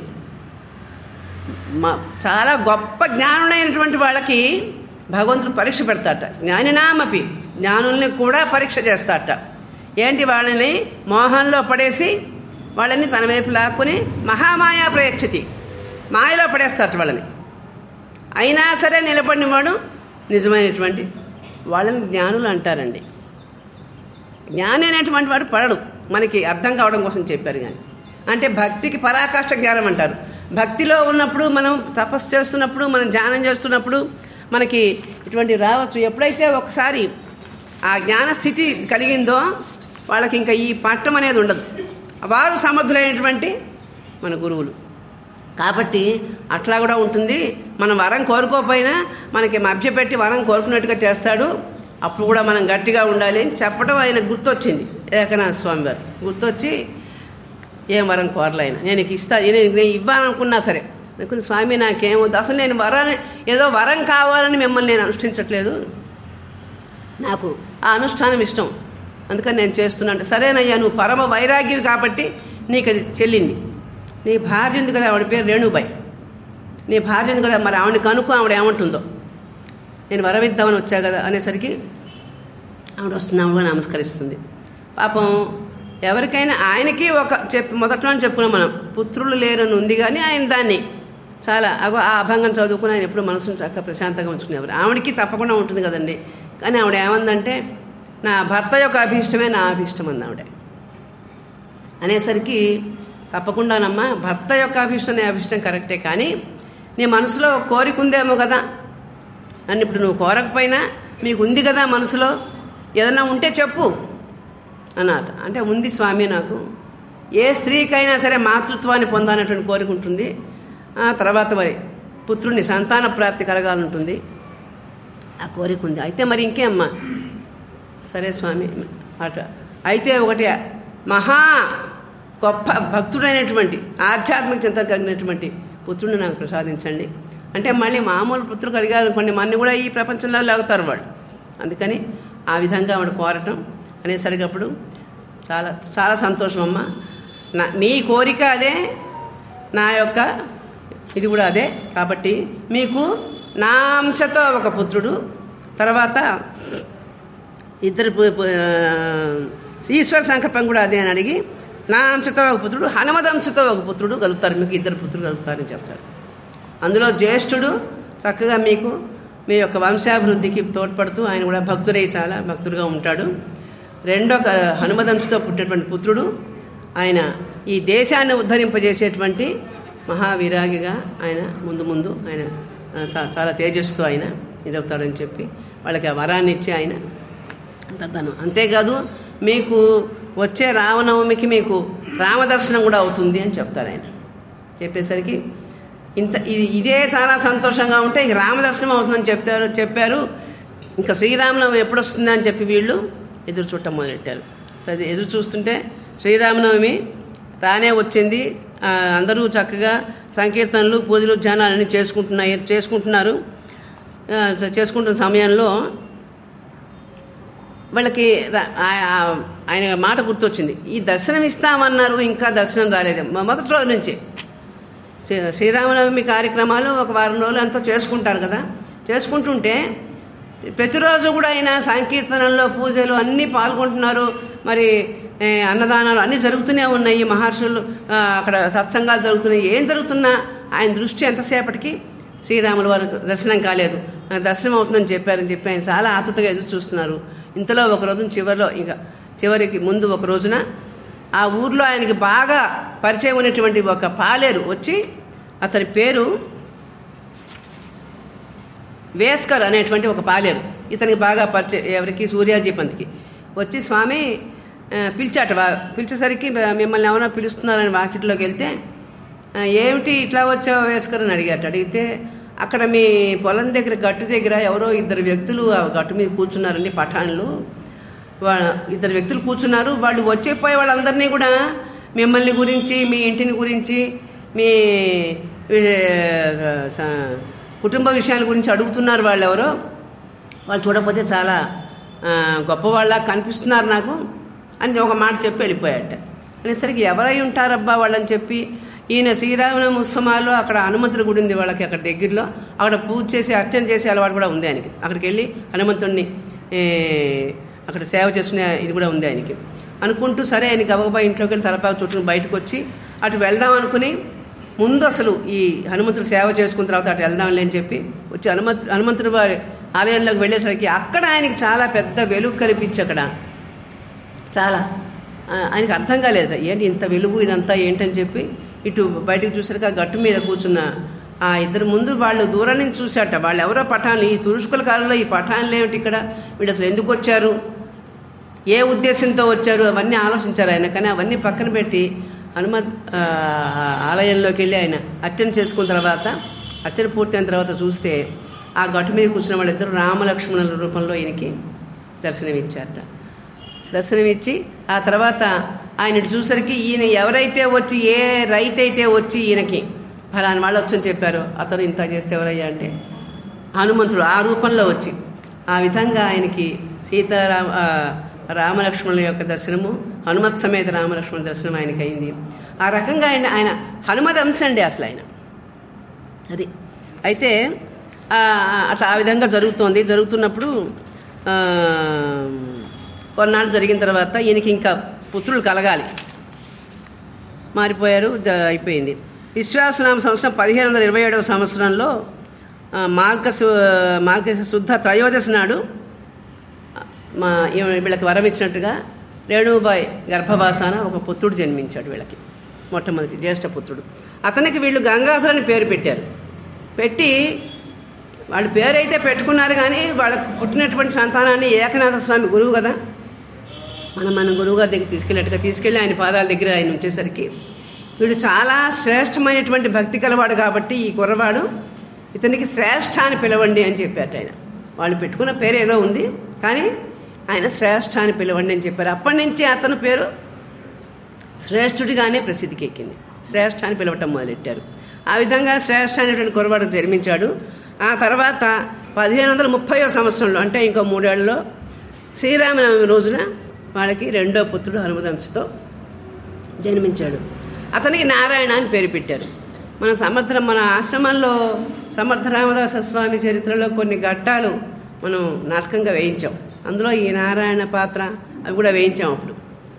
మ- చాలా గొప్ప జ్ఞానుడైనటువంటి వాళ్ళకి భగవంతుడు పరీక్ష పెడతాట జ్ఞానినామపి జ్ఞానుల్ని కూడా పరీక్ష చేస్తాట ఏంటి వాళ్ళని మోహంలో పడేసి వాళ్ళని తన వైపు లాక్కుని మహామాయా ప్రయచ్చతి మాయలో పడేస్తాట వాళ్ళని అయినా సరే నిలబడిన వాడు నిజమైనటువంటి వాళ్ళని జ్ఞానులు అంటారండి జ్ఞాని అనేటువంటి వాడు పడడు మనకి అర్థం కావడం కోసం చెప్పారు కానీ అంటే భక్తికి పరాకాష్ఠ జ్ఞానం అంటారు భక్తిలో ఉన్నప్పుడు మనం తపస్సు చేస్తున్నప్పుడు మనం ధ్యానం చేస్తున్నప్పుడు మనకి ఇటువంటి రావచ్చు ఎప్పుడైతే ఒకసారి ఆ జ్ఞాన స్థితి కలిగిందో వాళ్ళకి ఇంకా ఈ పట్టం అనేది ఉండదు వారు సమర్థులైనటువంటి మన గురువులు కాబట్టి అట్లా కూడా ఉంటుంది మనం వరం కోరుకోకపోయినా మనకి మభ్యపెట్టి వరం కోరుకున్నట్టుగా చేస్తాడు అప్పుడు కూడా మనం గట్టిగా ఉండాలి అని చెప్పడం ఆయన గుర్తొచ్చింది ఏకనాథ స్వామి వారు గుర్తొచ్చి ఏం వరం కోరలే ఆయన నేను నీకు ఇస్తా నేను నేను ఇవ్వాలనుకున్నా సరే అనుకుని స్వామి నాకేం వద్దు అసలు నేను వరాన్ని ఏదో వరం కావాలని మిమ్మల్ని నేను అనుష్ఠించట్లేదు నాకు ఆ అనుష్ఠానం ఇష్టం అందుకని నేను చేస్తున్నాను సరేనయ్యా నువ్వు పరమ వైరాగ్యవి కాబట్టి నీకు అది చెల్లింది నీ భార్య ఉంది కదా ఆవిడ పేరు రేణుబాయి నీ భార్య ఉంది కదా మరి ఆవిడని కనుక్కో ఆవిడ ఏమంటుందో నేను వరవిద్దామని వచ్చా కదా అనేసరికి ఆవిడ వస్తుంది ఆవిడ కూడా నమస్కరిస్తుంది పాపం ఎవరికైనా ఆయనకి ఒక చెప్పి మొదట్లోనే చెప్పుకున్నాం మనం పుత్రులు లేరని ఉంది కానీ ఆయన దాన్ని చాలా అగో ఆ అభంగం చదువుకుని ఆయన ఎప్పుడు మనసును చక్కగా ప్రశాంతంగా ఉంచుకునేవారు ఆవిడకి తప్పకుండా ఉంటుంది కదండి కానీ ఆవిడ ఏమందంటే నా భర్త యొక్క అభీష్టమే నా అభీష్టం అంది ఆవిడ అనేసరికి తప్పకుండానమ్మా భర్త యొక్క అభిష్టం నీ అభిష్టం కరెక్టే కానీ నీ మనసులో ఒక కోరిక ఉందేమో కదా అని ఇప్పుడు నువ్వు కోరకపోయినా మీకు ఉంది కదా మనసులో ఏదైనా ఉంటే చెప్పు అన్నమాట అంటే ఉంది స్వామి నాకు ఏ స్త్రీకైనా సరే మాతృత్వాన్ని పొందాలనేటువంటి కోరిక ఉంటుంది ఆ తర్వాత మరి పుత్రుని సంతాన ప్రాప్తి కలగాలంటుంది ఆ కోరిక ఉంది అయితే మరి ఇంకేమ్మా సరే స్వామి అట అయితే ఒకటి మహా గొప్ప భక్తుడైనటువంటి ఆధ్యాత్మిక చింత కలిగినటువంటి పుత్రుడిని నాకు ప్రసాదించండి అంటే మళ్ళీ మామూలు పుత్రుడు కలిగాలనుకోండి మన్ని కూడా ఈ ప్రపంచంలో లాగుతారు వాళ్ళు అందుకని ఆ విధంగా ఆవిడ కోరటం అనేసరికి అప్పుడు చాలా చాలా సంతోషం అమ్మ నా మీ కోరిక అదే నా యొక్క ఇది కూడా అదే కాబట్టి మీకు నా అంశతో ఒక పుత్రుడు తర్వాత ఇద్దరు పు- పు- ఆ, ఈశ్వర సంకల్పం కూడా అదే అని అడిగి నా అంశతో ఒక పుత్రుడు హనుమద్ అంశతో ఒక పుత్రుడు కలుగుతారు మీకు ఇద్దరు పుత్రుడు కలుగుతారని చెప్తారు అందులో జ్యేష్ఠుడు చక్కగా మీకు మీ యొక్క వంశాభివృద్ధికి తోడ్పడుతూ ఆయన కూడా భక్తుడై చాలా భక్తుడుగా ఉంటాడు రెండో క- హనుమదంశతో పుట్టినటువంటి పుత్రుడు ఆయన ఈ దేశాన్ని ఉద్ధరింపజేసేటువంటి మహావిరాగిగా ఆయన ముందు ముందు ఆయన ఆ, చా- చాలా తేజస్సు ఆయన ఇదవుతాడని చెప్పి వాళ్ళకి ఆ వరాన్ని ఇచ్చి ఆయన అంతను అంతేకాదు మీకు వచ్చే రామనవమికి మీకు రామదర్శనం కూడా అవుతుంది అని చెప్తారు ఆయన చెప్పేసరికి ఇంత ఇది ఇదే చాలా సంతోషంగా ఉంటే ఇక రామదర్శనం అవుతుందని చెప్తారు చెప్పారు ఇంకా శ్రీరామనవమి ఎప్పుడు వస్తుంది అని చెప్పి వీళ్ళు ఎదురు చూడటం మొదలెట్టారు సరే ఎదురు చూస్తుంటే శ్రీరామనవమి రానే వచ్చింది ఆ, అందరూ చక్కగా సంకీర్తనలు పూజలు ధ్యానాలన్నీ చేసుకుంటున్నాయి చేసుకుంటున్నారు ఆ, చేసుకుంటున్న సమయంలో వాళ్ళకి ర- ఆ- ఆ- ఆయన మాట గుర్తొచ్చింది ఈ దర్శనం ఇస్తామన్నారు ఇంకా దర్శనం రాలేదు మొ- మొదటి రోజు నుంచి శ్రీ- శ్రీరామనవమి కార్యక్రమాలు ఒక వారం రోజులు అంతా చేసుకుంటారు కదా చేసుకుంటుంటే ప్రతిరోజు కూడా ఆయన సంకీర్తనల్లో పూజలు అన్నీ పాల్గొంటున్నారు మరి ఏ, అన్నదానాలు అన్నీ జరుగుతూనే ఉన్నాయి మహర్షులు ఆ, అక్కడ సత్సంగాలు జరుగుతున్నాయి ఏం జరుగుతున్నా ఆయన దృష్టి ఎంతసేపటికి శ్రీరాముల వారి దర్శనం కాలేదు నాకు దర్శనం అవుతుందని చెప్పారని చెప్పి ఆయన చాలా ఆతృతగా ఎదురు చూస్తున్నారు ఇంతలో ఒక రోజు చివరిలో ఇంకా చివరికి ముందు ఒక రోజున ఆ ఊర్లో ఆయనకి బాగా పరిచయం ఉన్నటువంటి ఒక పాలేరు వచ్చి అతని పేరు వేస్కర్ అనేటువంటి ఒక పాలేరు ఇతనికి బాగా పరిచయం ఎవరికి సూర్యాజీ పంత్కి వచ్చి స్వామి ఆ, పిలిచాట వా- పిలిచేసరికి మిమ్మల్ని ఎవరో పిలుస్తున్నారని వాకిట్లోకి వెళ్తే ఆ, ఏమిటి ఇట్లా వచ్చావు వేస్కర్ అని అడిగాట అడిగితే అక్కడ మీ పొలం దగ్గర గట్టు దగ్గర ఎవరో ఇద్దరు వ్యక్తులు ఆ గట్టు మీద కూర్చున్నారండి పఠాన్లు వా- ఇద్దరు వ్యక్తులు కూర్చున్నారు వాళ్ళు వచ్చేపోయే వాళ్ళందరినీ కూడా మిమ్మల్ని గురించి మీ ఇంటిని గురించి మీ ఆ, స- కుటుంబ విషయాల గురించి అడుగుతున్నారు వాళ్ళు ఎవరో వాళ్ళు చూడకపోతే చాలా ఆ, గొప్పవాళ్ళ కనిపిస్తున్నారు నాకు అని ఒక మాట చెప్పి వెళ్ళిపోయాట అనేసరికి ఎవరై ఉంటారబ్బా వాళ్ళని చెప్పి ఈయన శ్రీరామనవమి ఉత్సవాల్లో అక్కడ హనుమంతుడి గుడి ఉంది వాళ్ళకి అక్కడ దగ్గరలో అక్కడ పూజ చేసి అర్చన చేసే అలవాటు కూడా ఉంది ఆయనకి అక్కడికి వెళ్ళి హనుమంతుడిని ఏ, అక్కడ సేవ చేసుకునే ఇది కూడా ఉంది ఆయనకి అనుకుంటూ సరే ఆయన గబగబా ఇంట్లోకి వెళ్ళి తలపాకు చుట్టూ బయటకు వచ్చి అటు వెళ్దాం అనుకుని ముందు అసలు ఈ హనుమంతుడు సేవ చేసుకున్న తర్వాత అటు వెళ్దాంలే అని చెప్పి వచ్చి హనుమంత్ హనుమంతుడి వారి ఆలయంలోకి వెళ్ళేసరికి అక్కడ ఆయనకి చాలా పెద్ద వెలుగు కనిపించి అక్కడ చాలా ఆ, ఆయనకి అర్థం కాలేదు ఏంటి ఇంత వెలుగు ఇదంతా ఏంటని చెప్పి ఇటు బయటకు చూసరికి ఆ గట్టు మీద కూర్చున్న ఆ ఇద్దరు ముందు వాళ్ళు దూరం నుంచి చూశాట వాళ్ళు ఎవరో పఠాన్లు ఈ తురుష్కుల కాలంలో ఈ పఠాన్లు ఏమిటి ఇక్కడ వీళ్ళు అసలు ఎందుకు వచ్చారు ఏ ఉద్దేశంతో వచ్చారు అవన్నీ ఆలోచించారు ఆయన కానీ అవన్నీ పక్కన పెట్టి హనుమత్ ఆ, ఆలయంలోకి వెళ్ళి ఆయన అర్చన చేసుకున్న తర్వాత అర్చన పూర్తయిన తర్వాత చూస్తే ఆ గట్టు మీద కూర్చున్న వాళ్ళిద్దరు రామలక్ష్మణుల రూపంలో ఈయనకి దర్శనమిచ్చారట దర్శనమిచ్చి ఆ తర్వాత ఆయన చూసరికి ఈయన ఎవరైతే వచ్చి ఏ రైతు అయితే వచ్చి ఈయనకి ఫలాని వాళ్ళు వచ్చని చెప్పారో అతను ఇంత చేస్తే ఎవరయ్యా అంటే హనుమంతుడు ఆ రూపంలో వచ్చి ఆ విధంగా ఆయనకి సీతారామ ఆ, రామలక్ష్మణుల యొక్క దర్శనము హనుమత్ సమేత రామలక్ష్మణ దర్శనం ఆయనకి అయింది ఆ రకంగా ఆయన ఆయన హనుమత్ అంశ అండి అసలు ఆయన అది అయితే ఆ, అట్లా ఆ విధంగా జరుగుతోంది జరుగుతున్నప్పుడు ఆ, కొన్నాళ్ళు జరిగిన తర్వాత ఈయనకి ఇంకా పుత్రులు కలగాలి మారిపోయారు జ- అయిపోయింది విశ్వాసనామ సంవత్సరం పదిహేను వందల ఇరవై ఏడవ సంవత్సరంలో ఆ, మార్గశు మార్గశ శుద్ధ త్రయోదశి నాడు ఆ, మా ఈమె వీళ్ళకి వరం ఇచ్చినట్టుగా రేణుబాయ్ గర్భవాసాన ఒక పుత్రుడు జన్మించాడు వీళ్ళకి మొట్టమొదటి జ్యేష్ఠ పుత్రుడు అతనికి వీళ్ళు గంగాధర్ అని పేరు పెట్టారు పెట్టి వాళ్ళ పేరు అయితే పెట్టుకున్నారు కానీ వాళ్ళకు పుట్టినటువంటి సంతానాన్ని ఏకనాథ స్వామి గురువు కదా మనం మన గురువుగారి దగ్గర తీసుకెళ్ళినట్టుగా తీసుకెళ్ళి ఆయన పాదాల దగ్గర ఆయన ఉంచేసరికి వీడు చాలా శ్రేష్టమైనటువంటి భక్తి కలవాడు కాబట్టి ఈ కుర్రవాడు ఇతనికి శ్రేష్ఠ అని పిలవండి అని చెప్పారు ఆయన వాళ్ళు పెట్టుకున్న పేరు ఏదో ఉంది కానీ ఆయన శ్రేష్ఠ అని పిలవండి అని చెప్పారు అప్పటి నుంచి అతని పేరు శ్రేష్ఠుడిగానే ప్రసిద్ధికి ఎక్కింది శ్రేష్ఠ అని పిలవటం మొదలెట్టారు ఆ విధంగా శ్రేష్ఠ అనేటువంటి కురవాడు జన్మించాడు ఆ తర్వాత పదిహేను వందల ముప్పైవ సంవత్సరంలో అంటే ఇంకో మూడేళ్లలో శ్రీరామనవమి రోజున వాళ్ళకి రెండో పుత్రుడు హనుమదంశతో జన్మించాడు అతనికి నారాయణ అని పేరు పెట్టారు మన సమర్థ మన ఆశ్రమంలో సమర్థ రామదాస స్వామి చరిత్రలో కొన్ని ఘట్టాలు మనం నాటకంగా వేయించాం అందులో ఈ నారాయణ పాత్ర అవి కూడా వేయించాం అప్పుడు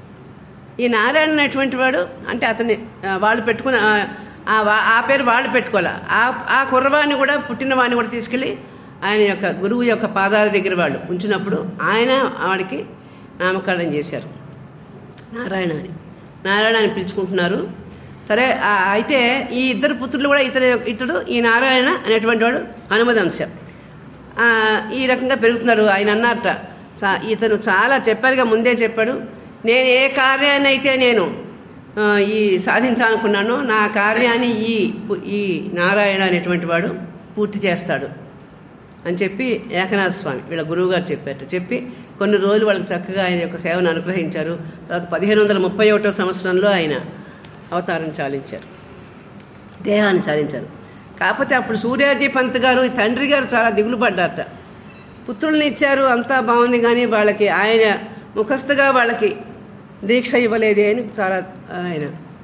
ఈ నారాయణ అనేటువంటి వాడు అంటే అతన్ని ఆ, వాళ్ళు పెట్టుకున్న ఆ, ఆ వా- ఆ పేరు వాళ్ళు పెట్టుకోవాలి ఆ ఆ కుర్రవాడిని కూడా పుట్టిన వాడిని కూడా తీసుకెళ్ళి ఆయన యొక్క గురువు యొక్క పాదాల దగ్గర వాళ్ళు ఉంచినప్పుడు ఆయన వాడికి నామకరణం చేశారు నారాయణ అని నారాయణ అని పిలుచుకుంటున్నారు సరే ఆ, అయితే ఈ ఇద్దరు పుత్రులు కూడా ఇతడు ఇతడు ఈ నారాయణ అనేటువంటి వాడు హనుమదంశ ఆ, ఈ రకంగా పెరుగుతున్నారు ఆయన అన్నారట చా- ఇతను చాలా చెప్పారుగా ముందే చెప్పాడు నేను ఏ కార్యాన్ని అయితే నేను ఆ, ఈ సాధించాలనుకున్నానో నా కార్యాన్ని ఈ ఈ నారాయణ అనేటువంటి వాడు పూర్తి చేస్తాడు అని చెప్పి ఏకనాథ స్వామి వీళ్ళ గురువు గారు చెప్పారు చెప్పి కొన్ని రోజులు వాళ్ళకి చక్కగా ఆయన యొక్క సేవను అనుగ్రహించారు తర్వాత పదిహేను వందల ముప్పై ఒకటో సంవత్సరంలో ఆయన అవతారం చాలించారు దేహాన్ని చాలించారు కాకపోతే అప్పుడు సూర్యాజీ పంత్ గారు ఈ తండ్రి గారు చాలా దిగులు పడ్డారట పుత్రుల్ని ఇచ్చారు అంతా బాగుంది కానీ వాళ్ళకి ఆయన ముఖస్థుగా వాళ్ళకి దీక్ష ఇవ్వలేదే అని చాలా ఆయన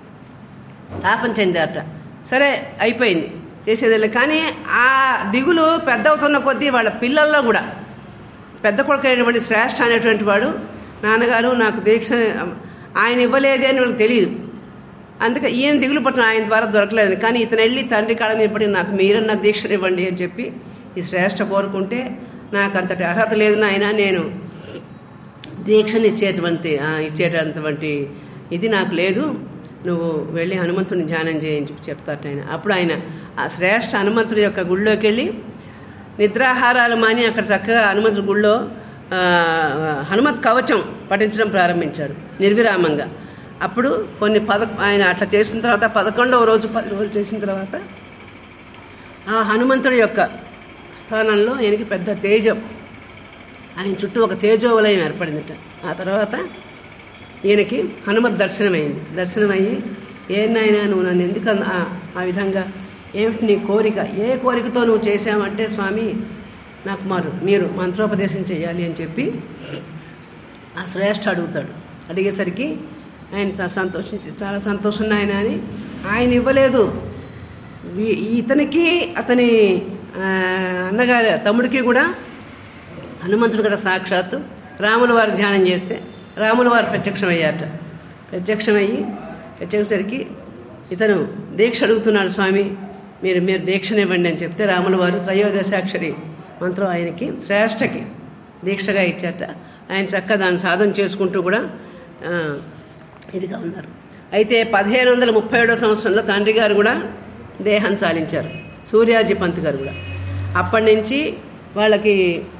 తాపం చెందారట సరే అయిపోయింది చేసేది కానీ ఆ దిగులు పెద్ద అవుతున్న కొద్దీ వాళ్ళ పిల్లల్లో కూడా పెద్ద కొడుకు అయినటువంటి శ్రేష్ఠ అనేటువంటి వాడు నాన్నగారు నాకు దీక్ష ఆయన ఇవ్వలేదే అని వాళ్ళకి తెలియదు అందుకే ఈయన దిగులు పట్టిన ఆయన ద్వారా దొరకలేదు కానీ ఇతను వెళ్ళి తండ్రి కాళ్ళ మీద పడి నాకు మీరన్న దీక్షను ఇవ్వండి అని చెప్పి ఈ శ్రేష్ఠ కోరుకుంటే నాకు అంతటి అర్హత లేదు నాయన నేను దీక్షను ఇచ్చేటువంటి ఆ, ఇచ్చేటటువంటి ఇది నాకు లేదు నువ్వు వెళ్ళి హనుమంతుని ధ్యానం చేయని చెప్పి చెప్తారట ఆయన అప్పుడు ఆయన ఆ శ్రేష్ఠ హనుమంతుడి యొక్క గుళ్ళోకి వెళ్ళి నిద్రాహారాలు మాని అక్కడ చక్కగా హనుమంతుడి గుళ్ళో ఆ, హనుమత్ కవచం పఠించడం ప్రారంభించాడు నిర్విరామంగా అప్పుడు కొన్ని పద ఆయన అట్లా చేసిన తర్వాత పదకొండవ రోజు పది రోజులు చేసిన తర్వాత ఆ హనుమంతుడి యొక్క స్థానంలో ఆయనకి పెద్ద తేజం ఆయన చుట్టూ ఒక తేజోవలయం ఏర్పడిందట ఆ తర్వాత ఈయనకి హనుమత్ దర్శనమైంది దర్శనమయ్యి ఏనాయనా నువ్వు నన్ను ఎందుకు అన్న- ఆ- ఆ విధంగా ఏమిటి నీ కోరిక ఏ కోరికతో నువ్వు చేశావంటే స్వామి నాకు మారు మీరు మంత్రోపదేశం చేయాలి అని చెప్పి ఆ శ్రేష్ఠ అడుగుతాడు అడిగేసరికి ఆయన త- సంతోషించి చాలా సంతోషం ఆయన అని ఆయన ఇవ్వలేదు వీ- ఇతనికి అతని ఆ, అన్నగారి తమ్ముడికి కూడా హనుమంతుడు కదా సాక్షాత్తు రాముల వారు ధ్యానం చేస్తే రాముల వారు ప్రత్యక్షమయ్యారట ప్రత్యక్షమయ్యి ప్రత్యక్షసరికి ఇతను దీక్ష అడుగుతున్నాడు స్వామి మీరు మీరు దీక్షనివ్వండి అని చెప్తే రాముల వారు త్రయోదశాక్షరి మంత్రం ఆయనకి శ్రేష్టకి దీక్షగా ఇచ్చారట ఆయన చక్కగా దాన్ని సాధన చేసుకుంటూ కూడా ఆ, ఇదిగా ఉన్నారు అయితే పదిహేను వందల ముప్పై ఏడో సంవత్సరంలో తండ్రి గారు కూడా దేహం చాలించారు సూర్యాజీ పంత్ గారు కూడా అప్పటి నుంచి వాళ్ళకి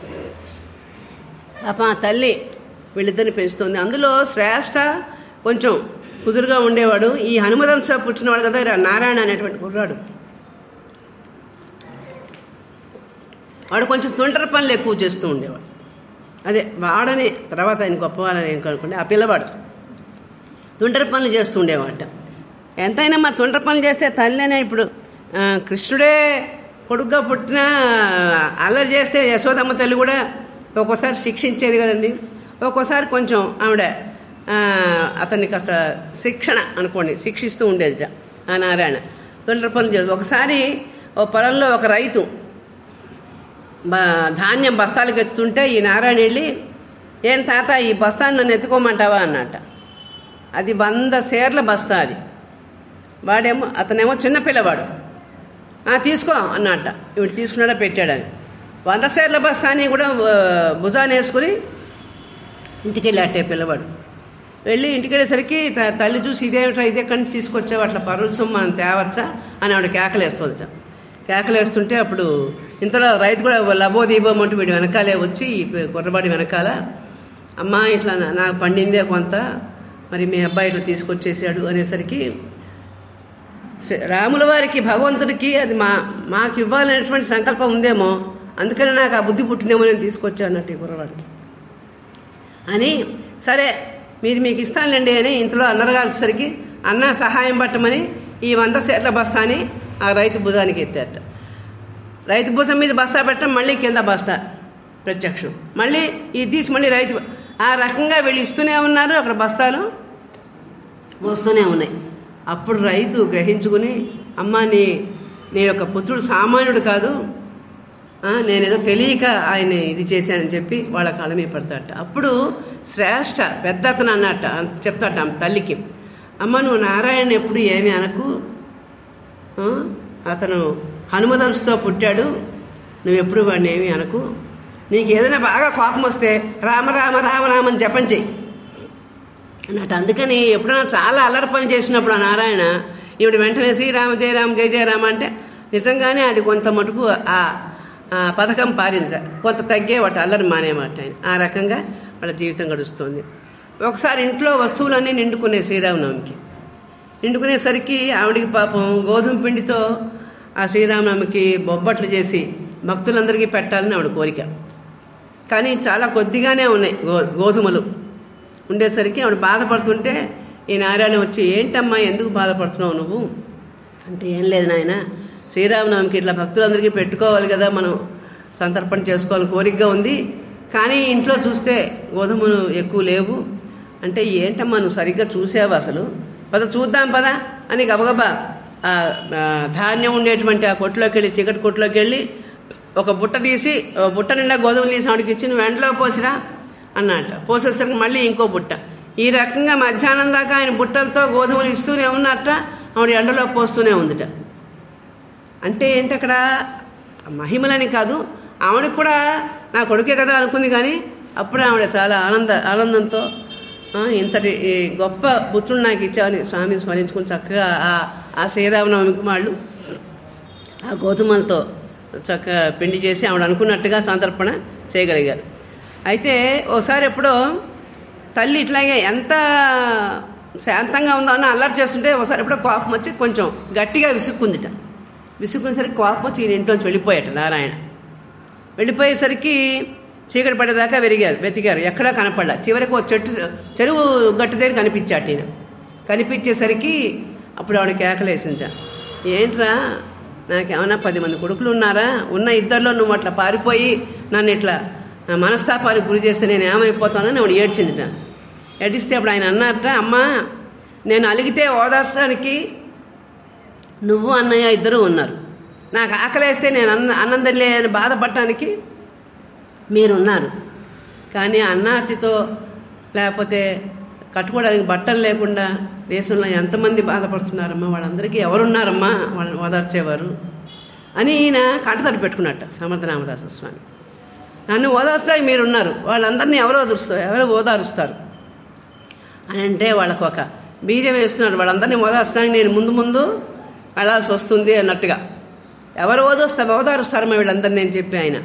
పాప ఆ తల్లి వీళ్ళిద్దరిని పెంచుతుంది అందులో శ్రేష్ఠ కొంచెం కుదురుగా ఉండేవాడు ఈ హనుమదంశ పుట్టినవాడు కదా రా- నారాయణ అనేటువంటి కుర్రాడు వాడు కొంచెం తుంటర పనులు ఎక్కువ చేస్తూ ఉండేవాడు అదే వాడని తర్వాత ఆయన గొప్పవాడని ఏం కనుక్కుంటే ఆ పిల్లవాడు తుంటర పనులు చేస్తూ ఉండేవాట ఎంతైనా మరి తుంటర పనులు చేస్తే తల్లినే ఇప్పుడు ఆ, కృష్ణుడే కొడుకుగా పుట్టిన అల్లరి చేస్తే యశోదమ్మ తల్లి కూడా ఒక్కోసారి శిక్షించేది కదండి ఒక్కోసారి కొంచెం ఆవిడ ఆ, అతన్ని కాస్త శిక్షణ అనుకోండి శిక్షిస్తూ ఉండేది ఆ నారాయణ తుంటర పనులు చేసి ఒకసారి ఓ పొలంలో ఒక రైతు బ- ధాన్యం బస్తాలకు ఎత్తుతుంటే ఈ నారాయణ వెళ్ళి ఏం తాత ఈ బస్తాన్ని నన్ను ఎత్తుకోమంటావా అన్నట అది వంద సేర్ల బస్తా అది వాడేమో అతనేమో చిన్నపిల్లవాడు "ఆ, తీసుకో అన్నట ఇవి తీసుకున్నాడా పెట్టాడని వంద సేర్ల బస్తాని కూడా ఆ, భుజాన్ని వేసుకుని ఇంటికి వెళ్ళాటే పిల్లవాడు వెళ్ళి ఇంటికి వెళ్ళేసరికి త- తల్లి చూసి ఇదేమిట్రా ఇది ఎక్కడి నుంచి తీసుకొచ్చావు అట్లా పరుల సొమ్ము మనం తేవచ్చా అని ఆవిడ కేకలేస్తుందట కేకలేస్తుంటే అప్పుడు ఇంతలో రైతు కూడా లబో దీబోమంటూ వీడి వెనకాలే వచ్చి ఈ కుర్రబాడి వెనకాల అమ్మా ఇట్లా నా- నాకు పండిందే కొంత మరి మీ అబ్బాయి ఇట్లా తీసుకొచ్చేసాడు అనేసరికి శ్రీ- రాముల వారికి భగవంతుడికి అది మా మాకు ఇవ్వాలనేటువంటి సంకల్పం ఉందేమో అందుకని నాకు ఆ బుద్ధి పుట్టినేమో నేను తీసుకొచ్చా అన్నట్టు ఈ కుర్రవాడికి అని సరే మీరు మీకు ఇస్తానులేండి అని ఇంతలో అన్నరగారు వచ్చేసరికి అన్న సహాయం పట్టమని ఈ వంద సెట్ల బస్తాని ఆ రైతు భుజానికి ఎత్తారట రైతు భుజం మీద బస్తా పెట్టడం మళ్ళీ కింద బస్తా ప్రత్యక్షం మళ్ళీ ఇది తీసి మళ్ళీ రైతు ఆ రకంగా వీళ్ళు ఇస్తూనే ఉన్నారు అక్కడ బస్తాలు మోస్తూనే ఉన్నాయి అప్పుడు రైతు గ్రహించుకుని అమ్మ నీ నీ యొక్క పుత్రుడు సామాన్యుడు కాదు ఆ, నేనేదో తెలియక ఆయన ఇది చేశానని చెప్పి వాళ్ళ కాళ్ళ మీద పడతాట అప్పుడు శ్రేష్ఠ పెద్ద అతను అన్నట్ట చెప్తాట ఆమె తల్లికి అమ్మ నువ్వు నారాయణ ఎప్పుడు ఏమి అనకు ఆ, అతను హనుమదంశతో పుట్టాడు నువ్వు ఎప్పుడు వాడిని ఏమి అనకు నీకు ఏదైనా బాగా కోపం వస్తే రామ రామ రామ రామ అని జపం చెయ్యి అన్నట్టు అందుకని ఎప్పుడైనా చాలా అల్లరి పని చేసినప్పుడు ఆ నారాయణ ఈవిడ వెంటనే శ్రీరామ జయరామ జయ జయరామ అంటే నిజంగానే అది కొంత మటుకు ఆ ఆ పథకం పారింది కొంత తగ్గే వాటి అల్లరి మానేవాట ఆయన ఆ రకంగా వాళ్ళ జీవితం గడుస్తుంది ఒకసారి ఇంట్లో వస్తువులన్నీ నిండుకునే శ్రీరామనవమికి నిండుకునేసరికి ఆవిడికి పాపం గోధుమ పిండితో ఆ శ్రీరామనవమికి బొబ్బట్లు చేసి భక్తులందరికీ పెట్టాలని ఆవిడ కోరిక కానీ చాలా కొద్దిగానే ఉన్నాయి గో గోధుమలు ఉండేసరికి ఆవిడ బాధపడుతుంటే ఈ నారాయణ వచ్చి ఏంటమ్మా ఎందుకు బాధపడుతున్నావు నువ్వు అంటే ఏం లేదు నాయన శ్రీరామనవమికి ఇట్లా భక్తులందరికీ పెట్టుకోవాలి కదా మనం సంతర్పణ చేసుకోవాలని కోరికగా ఉంది కానీ ఇంట్లో చూస్తే గోధుమలు ఎక్కువ లేవు అంటే ఏంటమ్మా నువ్వు సరిగ్గా చూసావు అసలు పద చూద్దాం పదా అని గబగబా ఆ, ఆ, ధాన్యం ఉండేటువంటి ఆ కొట్టులోకి వెళ్ళి చీకటి కొట్టులోకి వెళ్ళి ఒక బుట్ట తీసి ఓ బుట్ట నిండా గోధుమలు తీసి ఆవిడకి ఇచ్చి నువ్వు ఎండలో పోసిరా అన్నట్ట పోసేసరికి మళ్ళీ ఇంకో బుట్ట ఈ రకంగా మధ్యాహ్నం దాకా ఆయన బుట్టలతో గోధుమలు ఇస్తూనే ఉన్నట్ట ఆవిడ ఎండలో పోస్తూనే ఉందిట అంటే ఏంటి అక్కడ మహిమలని కాదు ఆవిడకి కూడా నా కొడుకే కదా అనుకుంది కానీ అప్పుడే ఆవిడ చాలా ఆనంద ఆనందంతో ఆ, ఇంతటి ఈ గొప్ప పుత్రుడు నాకు ఇచ్చావని స్వామిని స్మరించుకుని చక్కగా ఆ- ఆ శ్రీరామనవమికి వాళ్ళు ఆ గోధుమలతో చక్కగా పిండి చేసి ఆవిడ అనుకున్నట్టుగా సంతర్పణ చేయగలిగారు అయితే ఓసారి ఎప్పుడో తల్లి ఇట్లాగే ఎంత శాంతంగా ఉందో అని అల్లరి చేస్తుంటే ఒకసారి ఎప్పుడో కోపం వచ్చి కొంచెం గట్టిగా విసుక్కుందిట విసుక్కునేసరికి కోపం వచ్చి ఈయన ఇంట్లోంచి వెళ్ళిపోయాట నారాయణ వెళ్ళిపోయేసరికి చీకటి పడేదాకా వెరిగారు వెతికారు ఎక్కడా కనపడలా చివరికి ఒక చెట్టు చెరువు గట్టు దగ్గర కనిపించాట ఈయన కనిపించేసరికి అప్పుడు ఆవిడ కేకలేసింట ఏంట్రా నాకేమన్నా పది మంది కొడుకులు ఉన్నారా ఉన్న ఇద్దరిలో నువ్వు అట్లా పారిపోయి నన్ను ఇట్లా నా మనస్తాపానికి గురి చేస్తే నేను ఏమైపోతానని ఆవిడ ఏడ్చిందిట ఏడిస్తే అప్పుడు ఆయన అన్నారట అమ్మా నేను అలిగితే ఓదార్చడానికి నువ్వు అన్నయ్య ఇద్దరు ఉన్నారు నాకు ఆకలేస్తే నేను అన్న అన్నం లేని బాధపడటానికి మీరున్నారు కానీ అన్నార్తితో లేకపోతే కట్టుకోవడానికి బట్టలు లేకుండా దేశంలో ఎంతమంది బాధపడుతున్నారమ్మా వాళ్ళందరికీ ఎవరున్నారమ్మా వాళ్ళని ఓదార్చేవారు అని ఈయన కంటతడి పెట్టుకున్నట్ట సమర్థ రామదాస స్వామి నన్ను ఓదార్చడానికి మీరున్నారు వాళ్ళందరినీ ఎవరు ఓదారుస్తారు ఎవరు ఓదారుస్తారు అని అంటే వాళ్ళకు ఒక బీజం వేస్తున్నారు వాళ్ళందరినీ ఓదార్చడానికి నేను ముందు ముందు వెళ్ళాల్సి వస్తుంది అన్నట్టుగా ఎవరు ఓదోస్తా ఓదారుస్తారమ్మా వీళ్ళందరినీ నేను చెప్పి ఆయన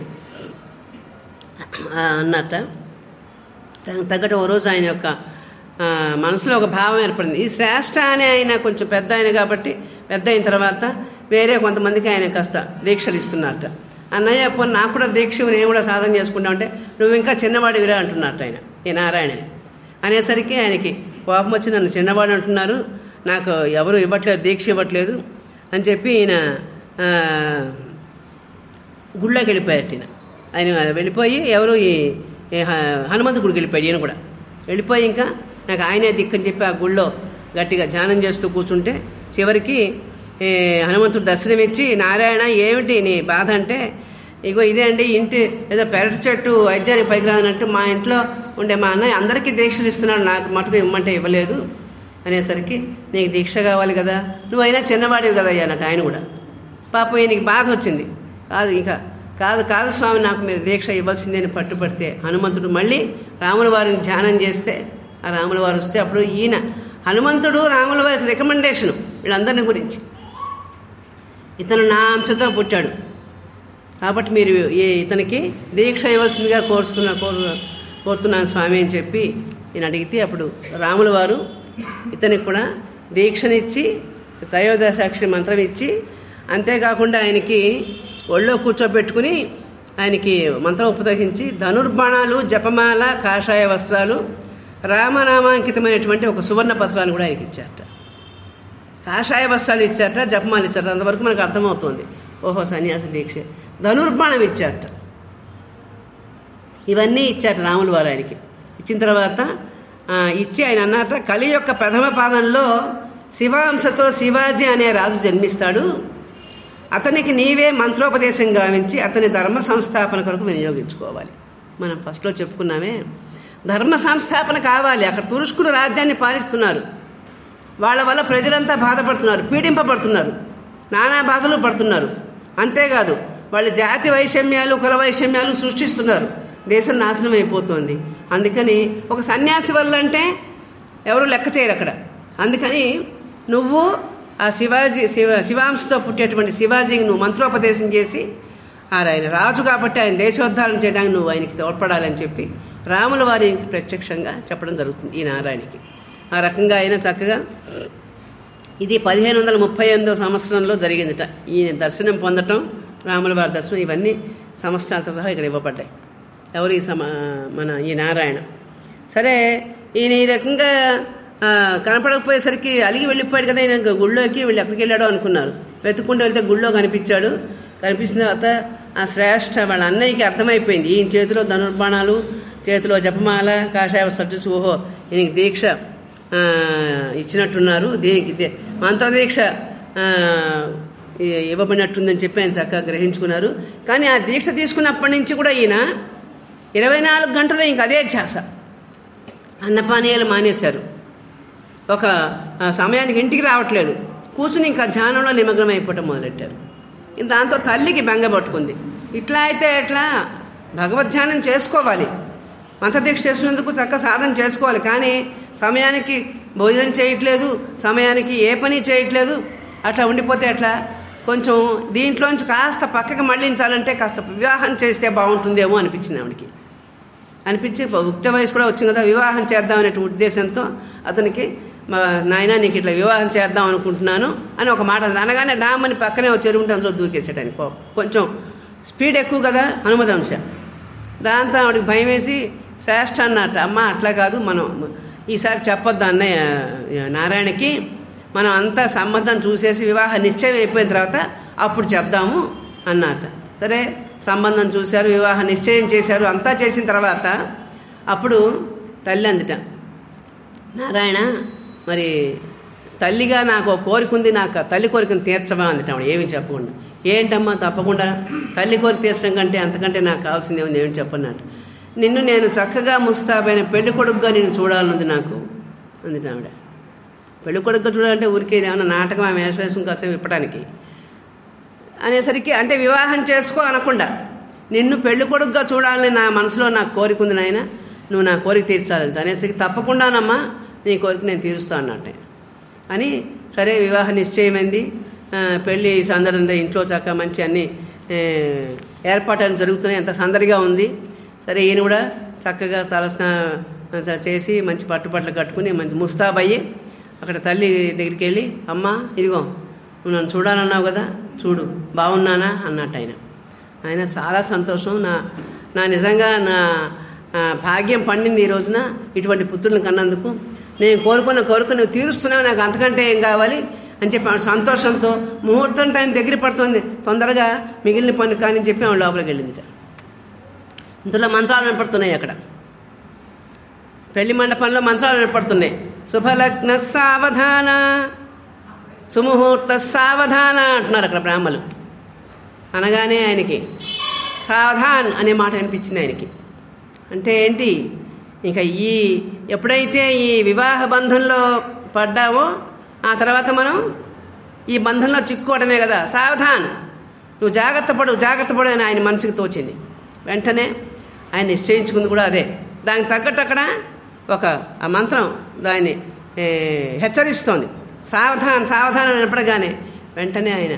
ఆ, అన్నట్ట దానికి తగ్గట్టు ఓ రోజు ఆయన యొక్క ఆ, మనసులో ఒక భావం ఏర్పడింది ఈ శ్రేష్ఠ అనే ఆయన కొంచెం పెద్ద ఆయన కాబట్టి పెద్ద అయిన తర్వాత వేరే కొంతమందికి ఆయన కాస్త దీక్షలు ఇస్తున్నట్ట అన్నయ్య పోనీ నాకు కూడా దీక్ష ఇవ్వు, నేను కూడా సాధన చేసుకుంటా ఉంటే నువ్వు ఇంకా చిన్నవాడివిరా అంటున్నట్టు ఆయన ఈ నారాయణని అనేసరికి ఆయనకి కోపం వచ్చి నన్ను చిన్నవాడు అంటున్నారు నాకు ఎవరు ఇవ్వట్లేదు దీక్ష ఇవ్వట్లేదు అని చెప్పి ఈయన ఆ, గుళ్ళోకి వెళ్ళిపోయారు ఈయన ఆయన వెళ్ళిపోయి ఎవరు ఈ ఈ హ- హనుమంతు గుడికి వెళ్ళిపోయాడు ఈయన కూడా వెళ్ళిపోయి ఇంకా నాకు ఆయనే దిక్కని చెప్పి ఆ గుళ్ళో గట్టిగా ధ్యానం చేస్తూ కూర్చుంటే చివరికి ఏ, హనుమంతుడు దర్శనం ఇచ్చి నారాయణ ఏమిటి నీ బాధ అంటే ఇగో ఇదే అండి ఇంటి ఏదో పెరటి చెట్టు వైద్యానికి పైకి రాదన్నట్టు మా ఇంట్లో ఉండే మా అన్నయ్య అందరికీ దీక్షలు ఇస్తున్నాడు నాకు మటుకు ఇవ్వమంటే ఇవ్వలేదు అనేసరికి నీకు దీక్ష కావాలి కదా నువ్వైనా చిన్నవాడివి కదా అన్నట్టు ఆయన కూడా పాపం ఈయనకి బాధ వచ్చింది కాదు ఇంకా కాదు కాదు స్వామి నాకు మీరు దీక్ష ఇవ్వాల్సిందే అని పట్టుపడితే హనుమంతుడు మళ్ళీ రాముల వారిని ధ్యానం చేస్తే ఆ రాముల వారు వస్తే అప్పుడు ఈయన హనుమంతుడు రాముల వారికి రికమెండేషన్ వీళ్ళందరిని గురించి ఇతను నా అంశతో పుట్టాడు కాబట్టి మీరు ఈ ఇతనికి దీక్ష ఇవ్వాల్సిందిగా కోరుతున్నా కోరు కోరుతున్నాను స్వామి అని చెప్పి నేను అడిగితే అప్పుడు రాముల వారు ఇతనికి కూడా దీక్షనిచ్చి త్రయోదశాక్షి మంత్రం ఇచ్చి అంతేకాకుండా ఆయనకి ఒళ్ళో కూర్చోబెట్టుకుని ఆయనకి మంత్రం ఉపదేశించి ధనుర్బాణాలు జపమాల కాషాయ వస్త్రాలు రామనామాంకితమైనటువంటి ఒక సువర్ణ పత్రాన్ని కూడా ఆయనకి ఇచ్చారట కాషాయ వస్త్రాలు ఇచ్చారట జపమాలు ఇచ్చారట అంతవరకు మనకు అర్థమవుతుంది ఓహో సన్యాస దీక్ష ధనుర్బాణం ఇచ్చారట ఇవన్నీ ఇచ్చారట రాముల వారు ఆయనకి ఇచ్చిన తర్వాత ఆ, ఇచ్చి ఆయన అన్నట కలి యొక్క ప్రథమ పాదంలో శివాంశతో శివాజీ అనే రాజు జన్మిస్తాడు అతనికి నీవే మంత్రోపదేశం గావించి అతని ధర్మ సంస్థాపన కొరకు వినియోగించుకోవాలి మనం ఫస్ట్లో చెప్పుకున్నామే ధర్మ సంస్థాపన కావాలి అక్కడ తురుష్కులు రాజ్యాన్ని పాలిస్తున్నారు వాళ్ళ వల్ల ప్రజలంతా బాధపడుతున్నారు పీడింపబడుతున్నారు నానా బాధలు పడుతున్నారు అంతేకాదు వాళ్ళ జాతి వైషమ్యాలు కుల వైషమ్యాలు సృష్టిస్తున్నారు దేశం నాశనం అయిపోతుంది అందుకని ఒక సన్యాసి వల్ల అంటే ఎవరు లెక్క చేయరు అక్కడ అందుకని నువ్వు ఆ శివాజీ శివ శివాంశతో పుట్టేటువంటి శివాజీకి నువ్వు మంత్రోపదేశం చేసి ఆ ఆయన రాజు కాబట్టి ఆయన దేశోద్ధారణ చేయడానికి నువ్వు ఆయనకి తోడ్పడాలని చెప్పి రాముల వారికి ప్రత్యక్షంగా చెప్పడం జరుగుతుంది ఈ నారాయణకి ఆ రకంగా ఆయన చక్కగా ఇది పదిహేను వందల ముప్పై ఎనిమిదో సంవత్సరంలో జరిగిందిట ఈయన దర్శనం పొందటం రాముల వారి దర్శనం ఇవన్నీ సంవత్సరాలతో సహా ఇక్కడ ఇవ్వబడ్డాయి ఎవరు ఈ సమ మన ఈ నారాయణ సరే ఈయన ఈ రకంగా ఆ, కనపడకపోయేసరికి అలిగి వెళ్ళిపోయాడు కదా ఈయన ఇంకా గుళ్ళోకి వీళ్ళు ఎక్కడికి వెళ్ళాడో అనుకున్నారు వెతుక్కుంటూ వెళ్తే గుళ్ళో కనిపించాడు కనిపించిన తర్వాత ఆ శ్రేష్ఠ వాళ్ళ అన్నయ్యకి అర్థమైపోయింది ఈయన చేతిలో ధనుర్బాణాలు చేతిలో జపమాల కాషాయ సజ్జు ఓహో ఈయనకి దీక్ష ఆ, ఇచ్చినట్టున్నారు దీనికి దే- మంత్రదీక్ష ఆ, ఇ- ఇవ్వబడినట్టుందని చెప్పి ఆయన చక్కగా గ్రహించుకున్నారు కానీ ఆ దీక్ష తీసుకున్నప్పటి నుంచి కూడా ఈయన ఇరవై నాలుగు గంటలు ఇంక అదే ధ్యాస అన్నపానీయాలు మానేశారు ఒక ఆ, సమయానికి ఇంటికి రావట్లేదు కూర్చుని ఇంకా ధ్యానంలో నిమగ్నం అయిపోవటం మొదలెట్టారు ఇంక దాంతో తల్లికి బెంగ పట్టుకుంది ఇట్లా అయితే ఎట్లా భగవద్ధ్యానం చేసుకోవాలి మంత్రదీక్ష చేసినందుకు చక్క సాధన చేసుకోవాలి కానీ సమయానికి భోజనం చేయట్లేదు సమయానికి ఏ పని చేయట్లేదు అట్లా ఉండిపోతే ఎట్లా కొంచెం దీంట్లోంచి కాస్త పక్కకి మళ్ళించాలంటే కాస్త వివాహం చేస్తే బాగుంటుందేమో అనిపించింది ఆవిడకి అనిపించి యుక్త వయసు కూడా వచ్చింది కదా వివాహం చేద్దాం అనే ఉద్దేశంతో అతనికి మా నాయన నీకు ఇట్లా వివాహం చేద్దాం అనుకుంటున్నాను అని ఒక మాట అన్నది. అనగానే డామ్ అని పక్కనే ఒక చెరువు ఉంటే అందులో దూకేసాడని కొంచెం స్పీడ్ ఎక్కువ కదా హనుమదంశ దాంతో ఆవిడకి భయం వేసి శ్రేష్ఠ అన్నట్ట అమ్మ అట్లా కాదు మనం ఈసారి చెప్పొద్దు అన్నయ్య నారాయణకి మనం అంతా సంబంధం చూసేసి వివాహ నిశ్చయం అయిపోయిన తర్వాత అప్పుడు చెప్దాము అన్నట సరే సంబంధం చూశారు వివాహ నిశ్చయం చేశారు అంతా చేసిన తర్వాత అప్పుడు తల్లి అందుట నారాయణ మరి తల్లిగా నాకు ఒక కోరిక ఉంది నాకు ఆ తల్లి కోరికను తీర్చవా అందుట ఆవిడ ఏమి చెప్పకుండా ఏంటమ్మా తప్పకుండా తల్లి కోరిక తీర్చడం కంటే అంతకంటే నాకు కావాల్సింది ఉంది ఏమి చెప్పన్నట్టు నిన్ను నేను చక్కగా ముస్తాబైన పెళ్లి కొడుకుగా నేను చూడాలనుంది నాకు అందుట ఆవిడ పెళ్లి కొడుకుగా చూడాలంటే ఊరికే ఏమైనా నాటకం ఆమె వేషవేషం కాసేపు ఇప్పడానికి అనేసరికి అంటే వివాహం చేసుకో అనకుండా నిన్ను పెళ్లి కొడుకుగా చూడాలని నా మనసులో నాకు కోరిక ఉంది నాయన నువ్వు నా కోరిక తీర్చాలి అనేసరికి తప్పకుండానమ్మా నీ కోరిక నేను తీరుస్తా అన్నట్టే అని సరే వివాహ నిశ్చయమైంది ఆ, పెళ్లి సందడి ఉంది ఇంట్లో చక్క మంచి అన్ని ఏ, ఏర్పాట్లు జరుగుతున్నాయి అంత సందడిగా ఉంది సరే ఈయన కూడా చక్కగా తలస్నా చ- చేసి మంచి పట్టుబట్టలు కట్టుకుని మంచి ముస్తాబయ్యి అక్కడ తల్లి దగ్గరికి వెళ్ళి అమ్మా ఇదిగో నువ్వు నన్ను చూడాలన్నావు కదా చూడు బాగున్నానా అన్నట్టు ఆయన ఆయన చాలా సంతోషం నా నా నిజంగా నా ఆ, భాగ్యం పండింది ఈ రోజున ఇటువంటి పుత్రులను కన్నందుకు నేను కోరుకున్న కోరిక నువ్వు తీరుస్తున్నావు నాకు అంతకంటే ఏం కావాలి అని చెప్పి ఆవిడ సంతోషంతో ముహూర్తం టైం దగ్గర పడుతుంది తొందరగా మిగిలిన పని కానీ చెప్పి ఆవిడ లోపలికి వెళ్ళిందిట ఇంతలో మంత్రాలు వినపడుతున్నాయి అక్కడ పెళ్లి మండపంలో మంత్రాలు వినపడుతున్నాయి శుభలగ్న సావధాన సుముహూర్త సావధాన అంటున్నారు అక్కడ బ్రాహ్మలు అనగానే ఆయనకి సావధాన్ అనే మాట అనిపించింది ఆయనకి అంటే ఏంటి ఇంకా ఈ ఎప్పుడైతే ఈ వివాహ బంధంలో పడ్డావో ఆ తర్వాత మనం ఈ బంధంలో చిక్కుకోవడమే కదా సావధాన్ నువ్వు జాగ్రత్త పడు జాగ్రత్త పడు అని ఆయన మనసుకి తోచింది వెంటనే ఆయన నిశ్చయించుకుంది కూడా అదే దానికి తగ్గట్టు అక్కడ ఒక ఆ మంత్రం దాన్ని ఏ, హెచ్చరిస్తోంది సావధాన్ సావధాన్ అని వినపడగానే వెంటనే ఆయన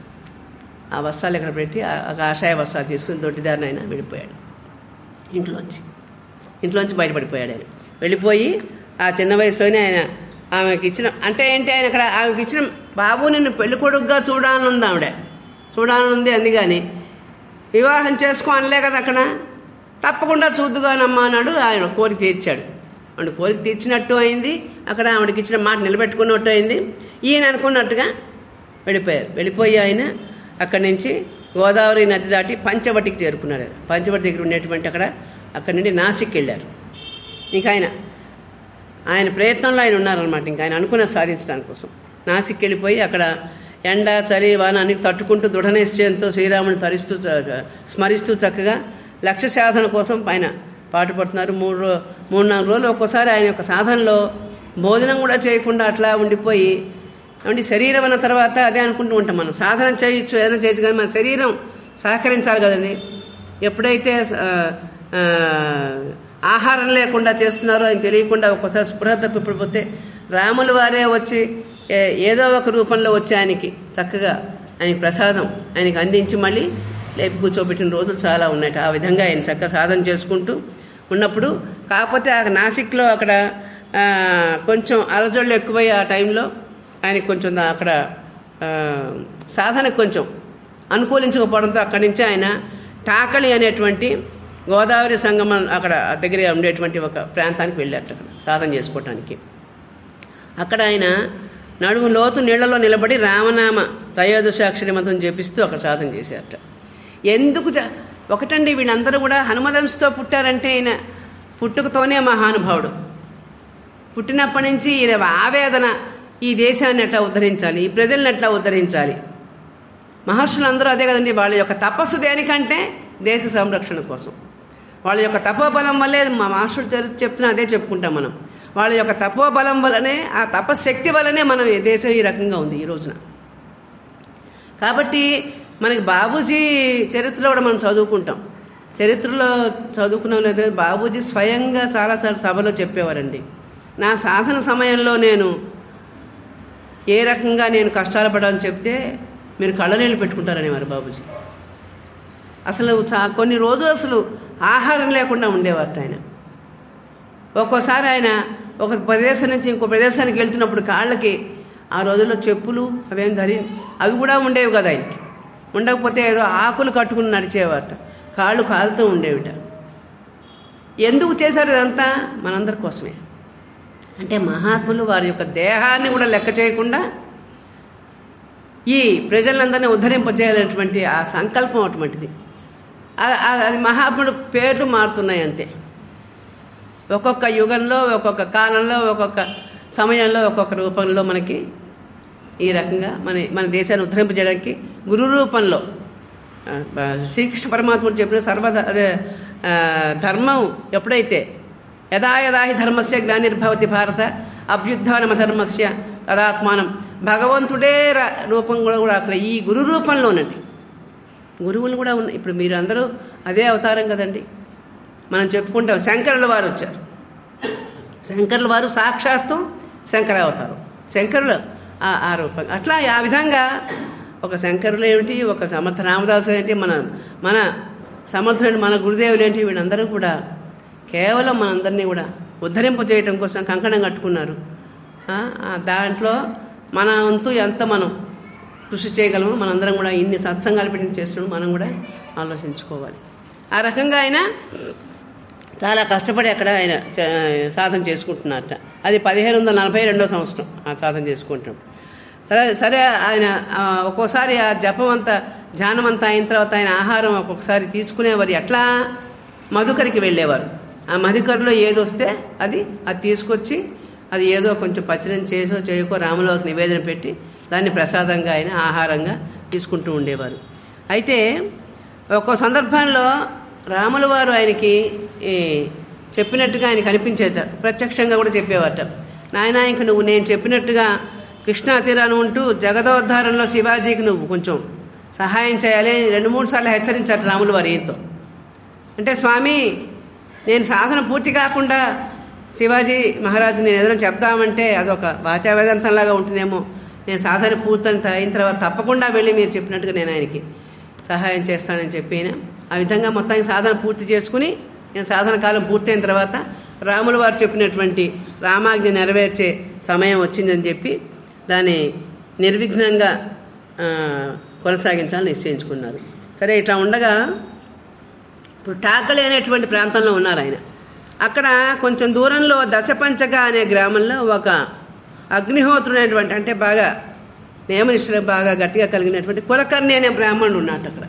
ఆ వస్త్రాలు ఇక్కడ పెట్టి ఆ ఆ కాషాయ వస్త్రాలు తీసుకుని దొడ్డిదారిని ఆయన వెళ్ళిపోయాడు ఇంట్లోంచి ఇంట్లోంచి బయటపడిపోయాడు ఆయన వెళ్ళిపోయి ఆ చిన్న వయసులోనే ఆయన ఆమెకి ఇచ్చిన అంటే ఏంటి ఆయన అక్కడ ఆమెకి ఇచ్చిన బాబు నిన్ను పెళ్లి కొడుకుగా చూడాలనుంది ఆవిడ చూడాలనుంది అంది కానీ వివాహం చేసుకో అనలే కదా అక్కడ తప్పకుండా చూద్దుగానమ్మా అన్నాడు ఆయన కోరిక తీర్చాడు ఆవిడ కోరిక తీర్చినట్టు అయింది అక్కడ ఆవిడకి ఇచ్చిన మాట నిలబెట్టుకున్నట్టు అయింది ఈయన అనుకున్నట్టుగా వెళ్ళిపోయారు వెళ్ళిపోయి ఆయన అక్కడి నుంచి గోదావరి నది దాటి పంచవటికి చేరుకున్నారు పంచవటి దగ్గర ఉండేటువంటి అక్కడ అక్కడి నుండి నాసిక్ వెళ్ళారు ఇంకా ఆయన ఆయన ప్రయత్నంలో ఆయన ఉన్నారనమాట ఇంకా ఆయన అనుకున్న సాధించడానికి కోసం నాసిక్ వెళ్ళిపోయి అక్కడ ఎండ చలి వాన అన్ని తట్టుకుంటూ దృఢ నిశ్చయంతో శ్రీరాముని తరిస్తూ చ- చ- స్మరిస్తూ చక్కగా లక్ష్య సాధన కోసం ఆయన పాటుపడుతున్నారు మూడు రో మూడు నాలుగు రోజులు ఒక్కోసారి ఆయన యొక్క సాధనలో భోజనం కూడా చేయకుండా అట్లా ఉండిపోయి ఏమంటే శరీరం అన్న తర్వాత అదే అనుకుంటూ ఉంటాం మనం సాధన చేయొచ్చు ఏదైనా చేయొచ్చు కానీ మన శరీరం సహకరించాలి కదండి ఎప్పుడైతే ఆ, ఆ, ఆహారం లేకుండా చేస్తున్నారో ఆయన తెలియకుండా ఒక్కోసారి స్పృహ తప్పిపడిపోతే రాముల వారే వచ్చి ఏ- ఏదో ఒక రూపంలో వచ్చి ఆయనకి చక్కగా ఆయనకి ప్రసాదం ఆయనకి అందించి మళ్ళీ లేపి కూర్చోబెట్టిన రోజులు చాలా ఉన్నాయి ఆ విధంగా ఆయన చక్కగా సాధన చేసుకుంటూ ఉన్నప్పుడు కాకపోతే ఆ నాసిక్లో అక్కడ ఆ, కొంచెం అలజడులు ఎక్కువై ఆ టైంలో ఆయనకి కొంచెం దా- అక్కడ ఆ, సాధనకు కొంచెం అనుకూలించకపోవడంతో అక్కడి నుంచి ఆయన టాకలి అనేటువంటి గోదావరి సంగమం అక్కడ దగ్గర ఉండేటువంటి ఒక ప్రాంతానికి వెళ్ళారట అక్కడ సాధన చేసుకోవటానికి అక్కడ ఆయన నడుము లోతు నీళ్లలో నిలబడి రామనామ త్రయోదశాక్షరి మంత్రం జపిస్తూ అక్కడ సాధన చేశారట ఎందుకు జ- ఒకటండి వీళ్ళందరూ కూడా హనుమదంశతో పుట్టారంటే ఆయన పుట్టుకతోనే మహానుభావుడు పుట్టినప్పటి నుంచి ఈయన ఆవేదన ఈ దేశాన్ని ఎట్లా ఉద్ధరించాలి ఈ ప్రజల్ని ఎట్లా ఉద్ధరించాలి మహర్షులందరూ అదే కదండి వాళ్ళ యొక్క తపస్సు దేనికంటే దేశ సంరక్షణ కోసం వాళ్ళ యొక్క తపోబలం వల్లే మా మాస్టర్ చరిత్ర చెప్తున్నా అదే చెప్పుకుంటాం మనం వాళ్ళ యొక్క తపోబలం వల్లనే ఆ తపశక్తి వల్లనే మనం ఈ దేశం ఈ రకంగా ఉంది ఈ రోజున కాబట్టి మనకి బాబూజీ చరిత్రలో కూడా మనం చదువుకుంటాం చరిత్రలో చదువుకున్నాం లేదు బాబూజీ స్వయంగా చాలాసార్లు సభలో చెప్పేవారండి నా సాధన సమయంలో నేను ఏ రకంగా నేను కష్టాలు పడాలని చెప్తే మీరు కళ్ళనీళ్ళు పెట్టుకుంటారనేవారు బాబూజీ అసలు చా కొన్ని రోజులు అసలు ఆహారం లేకుండా ఉండేవారు ఆయన ఒక్కోసారి ఆయన ఒక ప్రదేశం నుంచి ఇంకో ప్రదేశానికి వెళ్తున్నప్పుడు కాళ్ళకి ఆ రోజుల్లో చెప్పులు అవేం ధరి అవి కూడా ఉండేవి కదా ఆయనకి ఉండకపోతే ఏదో ఆకులు కట్టుకుని నడిచేవారట కాళ్ళు కాలుతూ ఉండేవిట ఎందుకు చేశారు ఇదంతా మనందరి కోసమే అంటే మహాత్ములు వారి యొక్క దేహాన్ని కూడా లెక్క చేయకుండా ఈ ప్రజలందరినీ ఉద్ధరింపజేయాలనేటువంటి ఆ సంకల్పం అటువంటిది ఆ- ఆ- అది మహాత్ముడు పేర్లు మారుతున్నాయి అంతే ఒక్కొక్క యుగంలో ఒక్కొక్క కాలంలో ఒక్కొక్క సమయంలో ఒక్కొక్క రూపంలో మనకి ఈ రకంగా మన మన దేశాన్ని ఉద్ధరింపజేయడానికి గురు రూపంలో ఆ, ఆ, శ్రీకృష్ణ పరమాత్ముడు చెప్పిన సర్వద అదే ఆ, ధర్మం ఎప్పుడైతే యదా యదా హి ధర్మస్య గ్లానిర్భవతి భారత అభ్యుద్ధానమ ధర్మస్య తదాత్మానం భగవంతుడే రా- రూపం కూడా కూడా అక్కడ ఈ గురు రూపంలోనండి గురువులు కూడా ఉన్నాయి ఇప్పుడు మీరు అందరూ అదే అవతారం కదండి మనం చెప్పుకుంటాం శంకరుల వారు వచ్చారు శంకరుల వారు సాక్షాత్తు శంకరావతారం శంకరులు ఆ- ఆ రూపం అట్లా ఆ విధంగా ఒక శంకరులు ఏమిటి ఒక సమర్థ రామదాసు ఏంటి మన మన సమర్థుడు మన గురుదేవులు ఏంటి వీళ్ళందరూ కూడా కేవలం మనందరినీ కూడా ఉద్ధరింప చేయటం కోసం కంకణం కట్టుకున్నారు ఆ, ఆ దాంట్లో మన వంతు ఎంత మనం కృషి చేయగలము మనందరం కూడా ఇన్ని సత్సంగాలు పెట్టి చేస్తున్నాం మనం కూడా ఆలోచించుకోవాలి ఆ రకంగా ఆయన చాలా కష్టపడి అక్కడ ఆయన చ- సాధన చేసుకుంటున్నారట అది పదిహేను వందల నలభై రెండో సంవత్సరం ఆ సాధన చేసుకుంటాం సరే సరే ఆయన ఆ, ఒక్కోసారి ఆ జపం అంతా ధ్యానం అంతా అయిన తర్వాత ఆయన ఆహారం ఒక్కొక్కసారి తీసుకునేవారు ఎట్లా మధుకరికి వెళ్ళేవారు ఆ మధుకరిలో ఏది వస్తే అది అది తీసుకొచ్చి అది ఏదో కొంచెం పచ్చనం చేసో చేయకో రాములవారికి నివేదన పెట్టి దాన్ని ప్రసాదంగా ఆయన ఆహారంగా తీసుకుంటూ ఉండేవారు అయితే ఒక్కో సందర్భంలో రాముల వారు ఆయనకి ఈ, చెప్పినట్టుగా ఆయన కనిపించేట ప్రత్యక్షంగా కూడా చెప్పేవారట నాయన ఇంక నువ్వు నేను చెప్పినట్టుగా కృష్ణా తీరాన ఉంటూ జగదోద్ధారంలో శివాజీకి నువ్వు కొంచెం సహాయం చేయాలి అని రెండు మూడు సార్లు హెచ్చరించారు రాముల వారు ఈయనతో అంటే స్వామి నేను సాధన పూర్తి కాకుండా శివాజీ మహారాజు నేను ఏదైనా చెప్తామంటే అదొక వాచా వేదాంతంలాగా ఉంటుందేమో నేను సాధన పూర్తి అయిన తర్వాత తప్పకుండా వెళ్ళి మీరు చెప్పినట్టుగా నేను ఆయనకి సహాయం చేస్తానని చెప్పి ఆయన ఆ విధంగా మొత్తానికి సాధన పూర్తి చేసుకుని నేను సాధన కాలం పూర్తయిన తర్వాత రాముల వారు చెప్పినటువంటి రామాజ్ఞ నెరవేర్చే సమయం వచ్చిందని చెప్పి దాన్ని నిర్విఘ్నంగా ఆ, కొనసాగించాలని నిశ్చయించుకున్నారు సరే ఇట్లా ఉండగా ఇప్పుడు టాకలి అనేటువంటి ప్రాంతంలో ఉన్నారు ఆయన అక్కడ కొంచెం దూరంలో దశపంచక అనే గ్రామంలో ఒక అగ్నిహోత్రుడు అనేటువంటి అంటే బాగా నియమనిష్టలు బాగా గట్టిగా కలిగినటువంటి కులకర్ణి అనే బ్రాహ్మణుడు ఉన్నాడు అక్కడ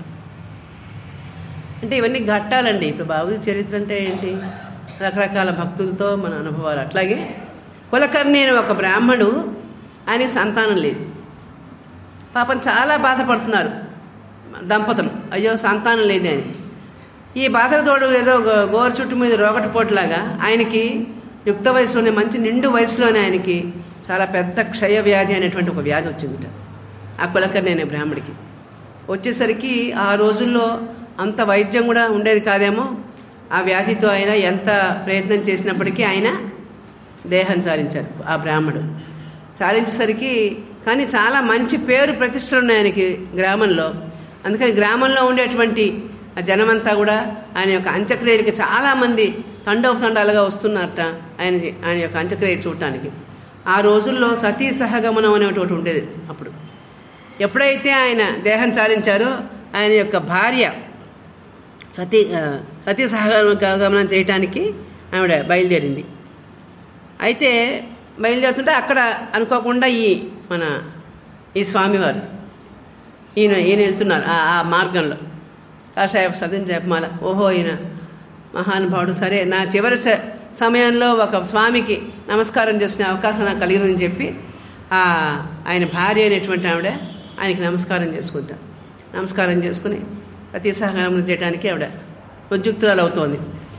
అంటే ఇవన్నీ ఘట్టాలండి ఇప్పుడు బాబు చరిత్ర అంటే ఏంటి రకరకాల భక్తులతో మన అనుభవాలు అట్లాగే కులకర్ణి అనే ఒక బ్రాహ్మడు ఆయనకి సంతానం లేదు పాపం చాలా బాధపడుతున్నారు దంపతులు అయ్యో సంతానం లేదే అని ఈ బాధకు తోడు ఏదో గో- గోరు చుట్టు మీద రోగటిపోటులాగా ఆయనకి యుక్త వయసులోనే మంచి నిండు వయసులోనే ఆయనకి చాలా పెద్ద క్షయ వ్యాధి అనేటువంటి ఒక వ్యాధి వచ్చిందిట ఆ కులకర్ణి అనే బ్రాహ్మడికి వచ్చేసరికి ఆ రోజుల్లో అంత వైద్యం కూడా ఉండేది కాదేమో ఆ వ్యాధితో ఆయన ఎంత ప్రయత్నం చేసినప్పటికీ ఆయన దేహం చాలించారు ఆ బ్రాహ్మడు చాలించేసరికి కానీ చాలా మంచి పేరు ప్రతిష్టలు ఉన్నాయి ఆయనకి గ్రామంలో అందుకని గ్రామంలో ఉండేటువంటి ఆ జనమంతా కూడా ఆయన యొక్క అంత్యక్రియకి చాలామంది తండోపతండాలుగా వస్తున్నారట ఆయన ఆయన యొక్క అంత్యక్రియ చూడటానికి ఆ రోజుల్లో సతీ సహగమనం అనేటువంటి ఉండేది అప్పుడు ఎప్పుడైతే ఆయన దేహం చాలించారో ఆయన యొక్క భార్య సతీ ఆ, సతీ సహగమనం చేయటానికి ఆవిడ బయలుదేరింది అయితే బయలుదేరుతుంటే అక్కడ అనుకోకుండా ఈ మన ఈ స్వామివారు ఈయన ఈయన వెళ్తున్నారు ఆ ఆ మార్గంలో కాషాయ సదన్ జపమాల ఓహో ఈయన మహానుభావుడు సరే నా చివరి స- సమయంలో ఒక స్వామికి నమస్కారం చేసుకునే అవకాశం నాకు కలిగిందని చెప్పి ఆ ఆయన భార్య అయినటువంటి ఆవిడ ఆయనకి నమస్కారం చేసుకుంటా నమస్కారం చేసుకుని సతీ సహగమనం చేయడానికి ఆవిడ ఉద్యుక్తురాలు అవుతోంది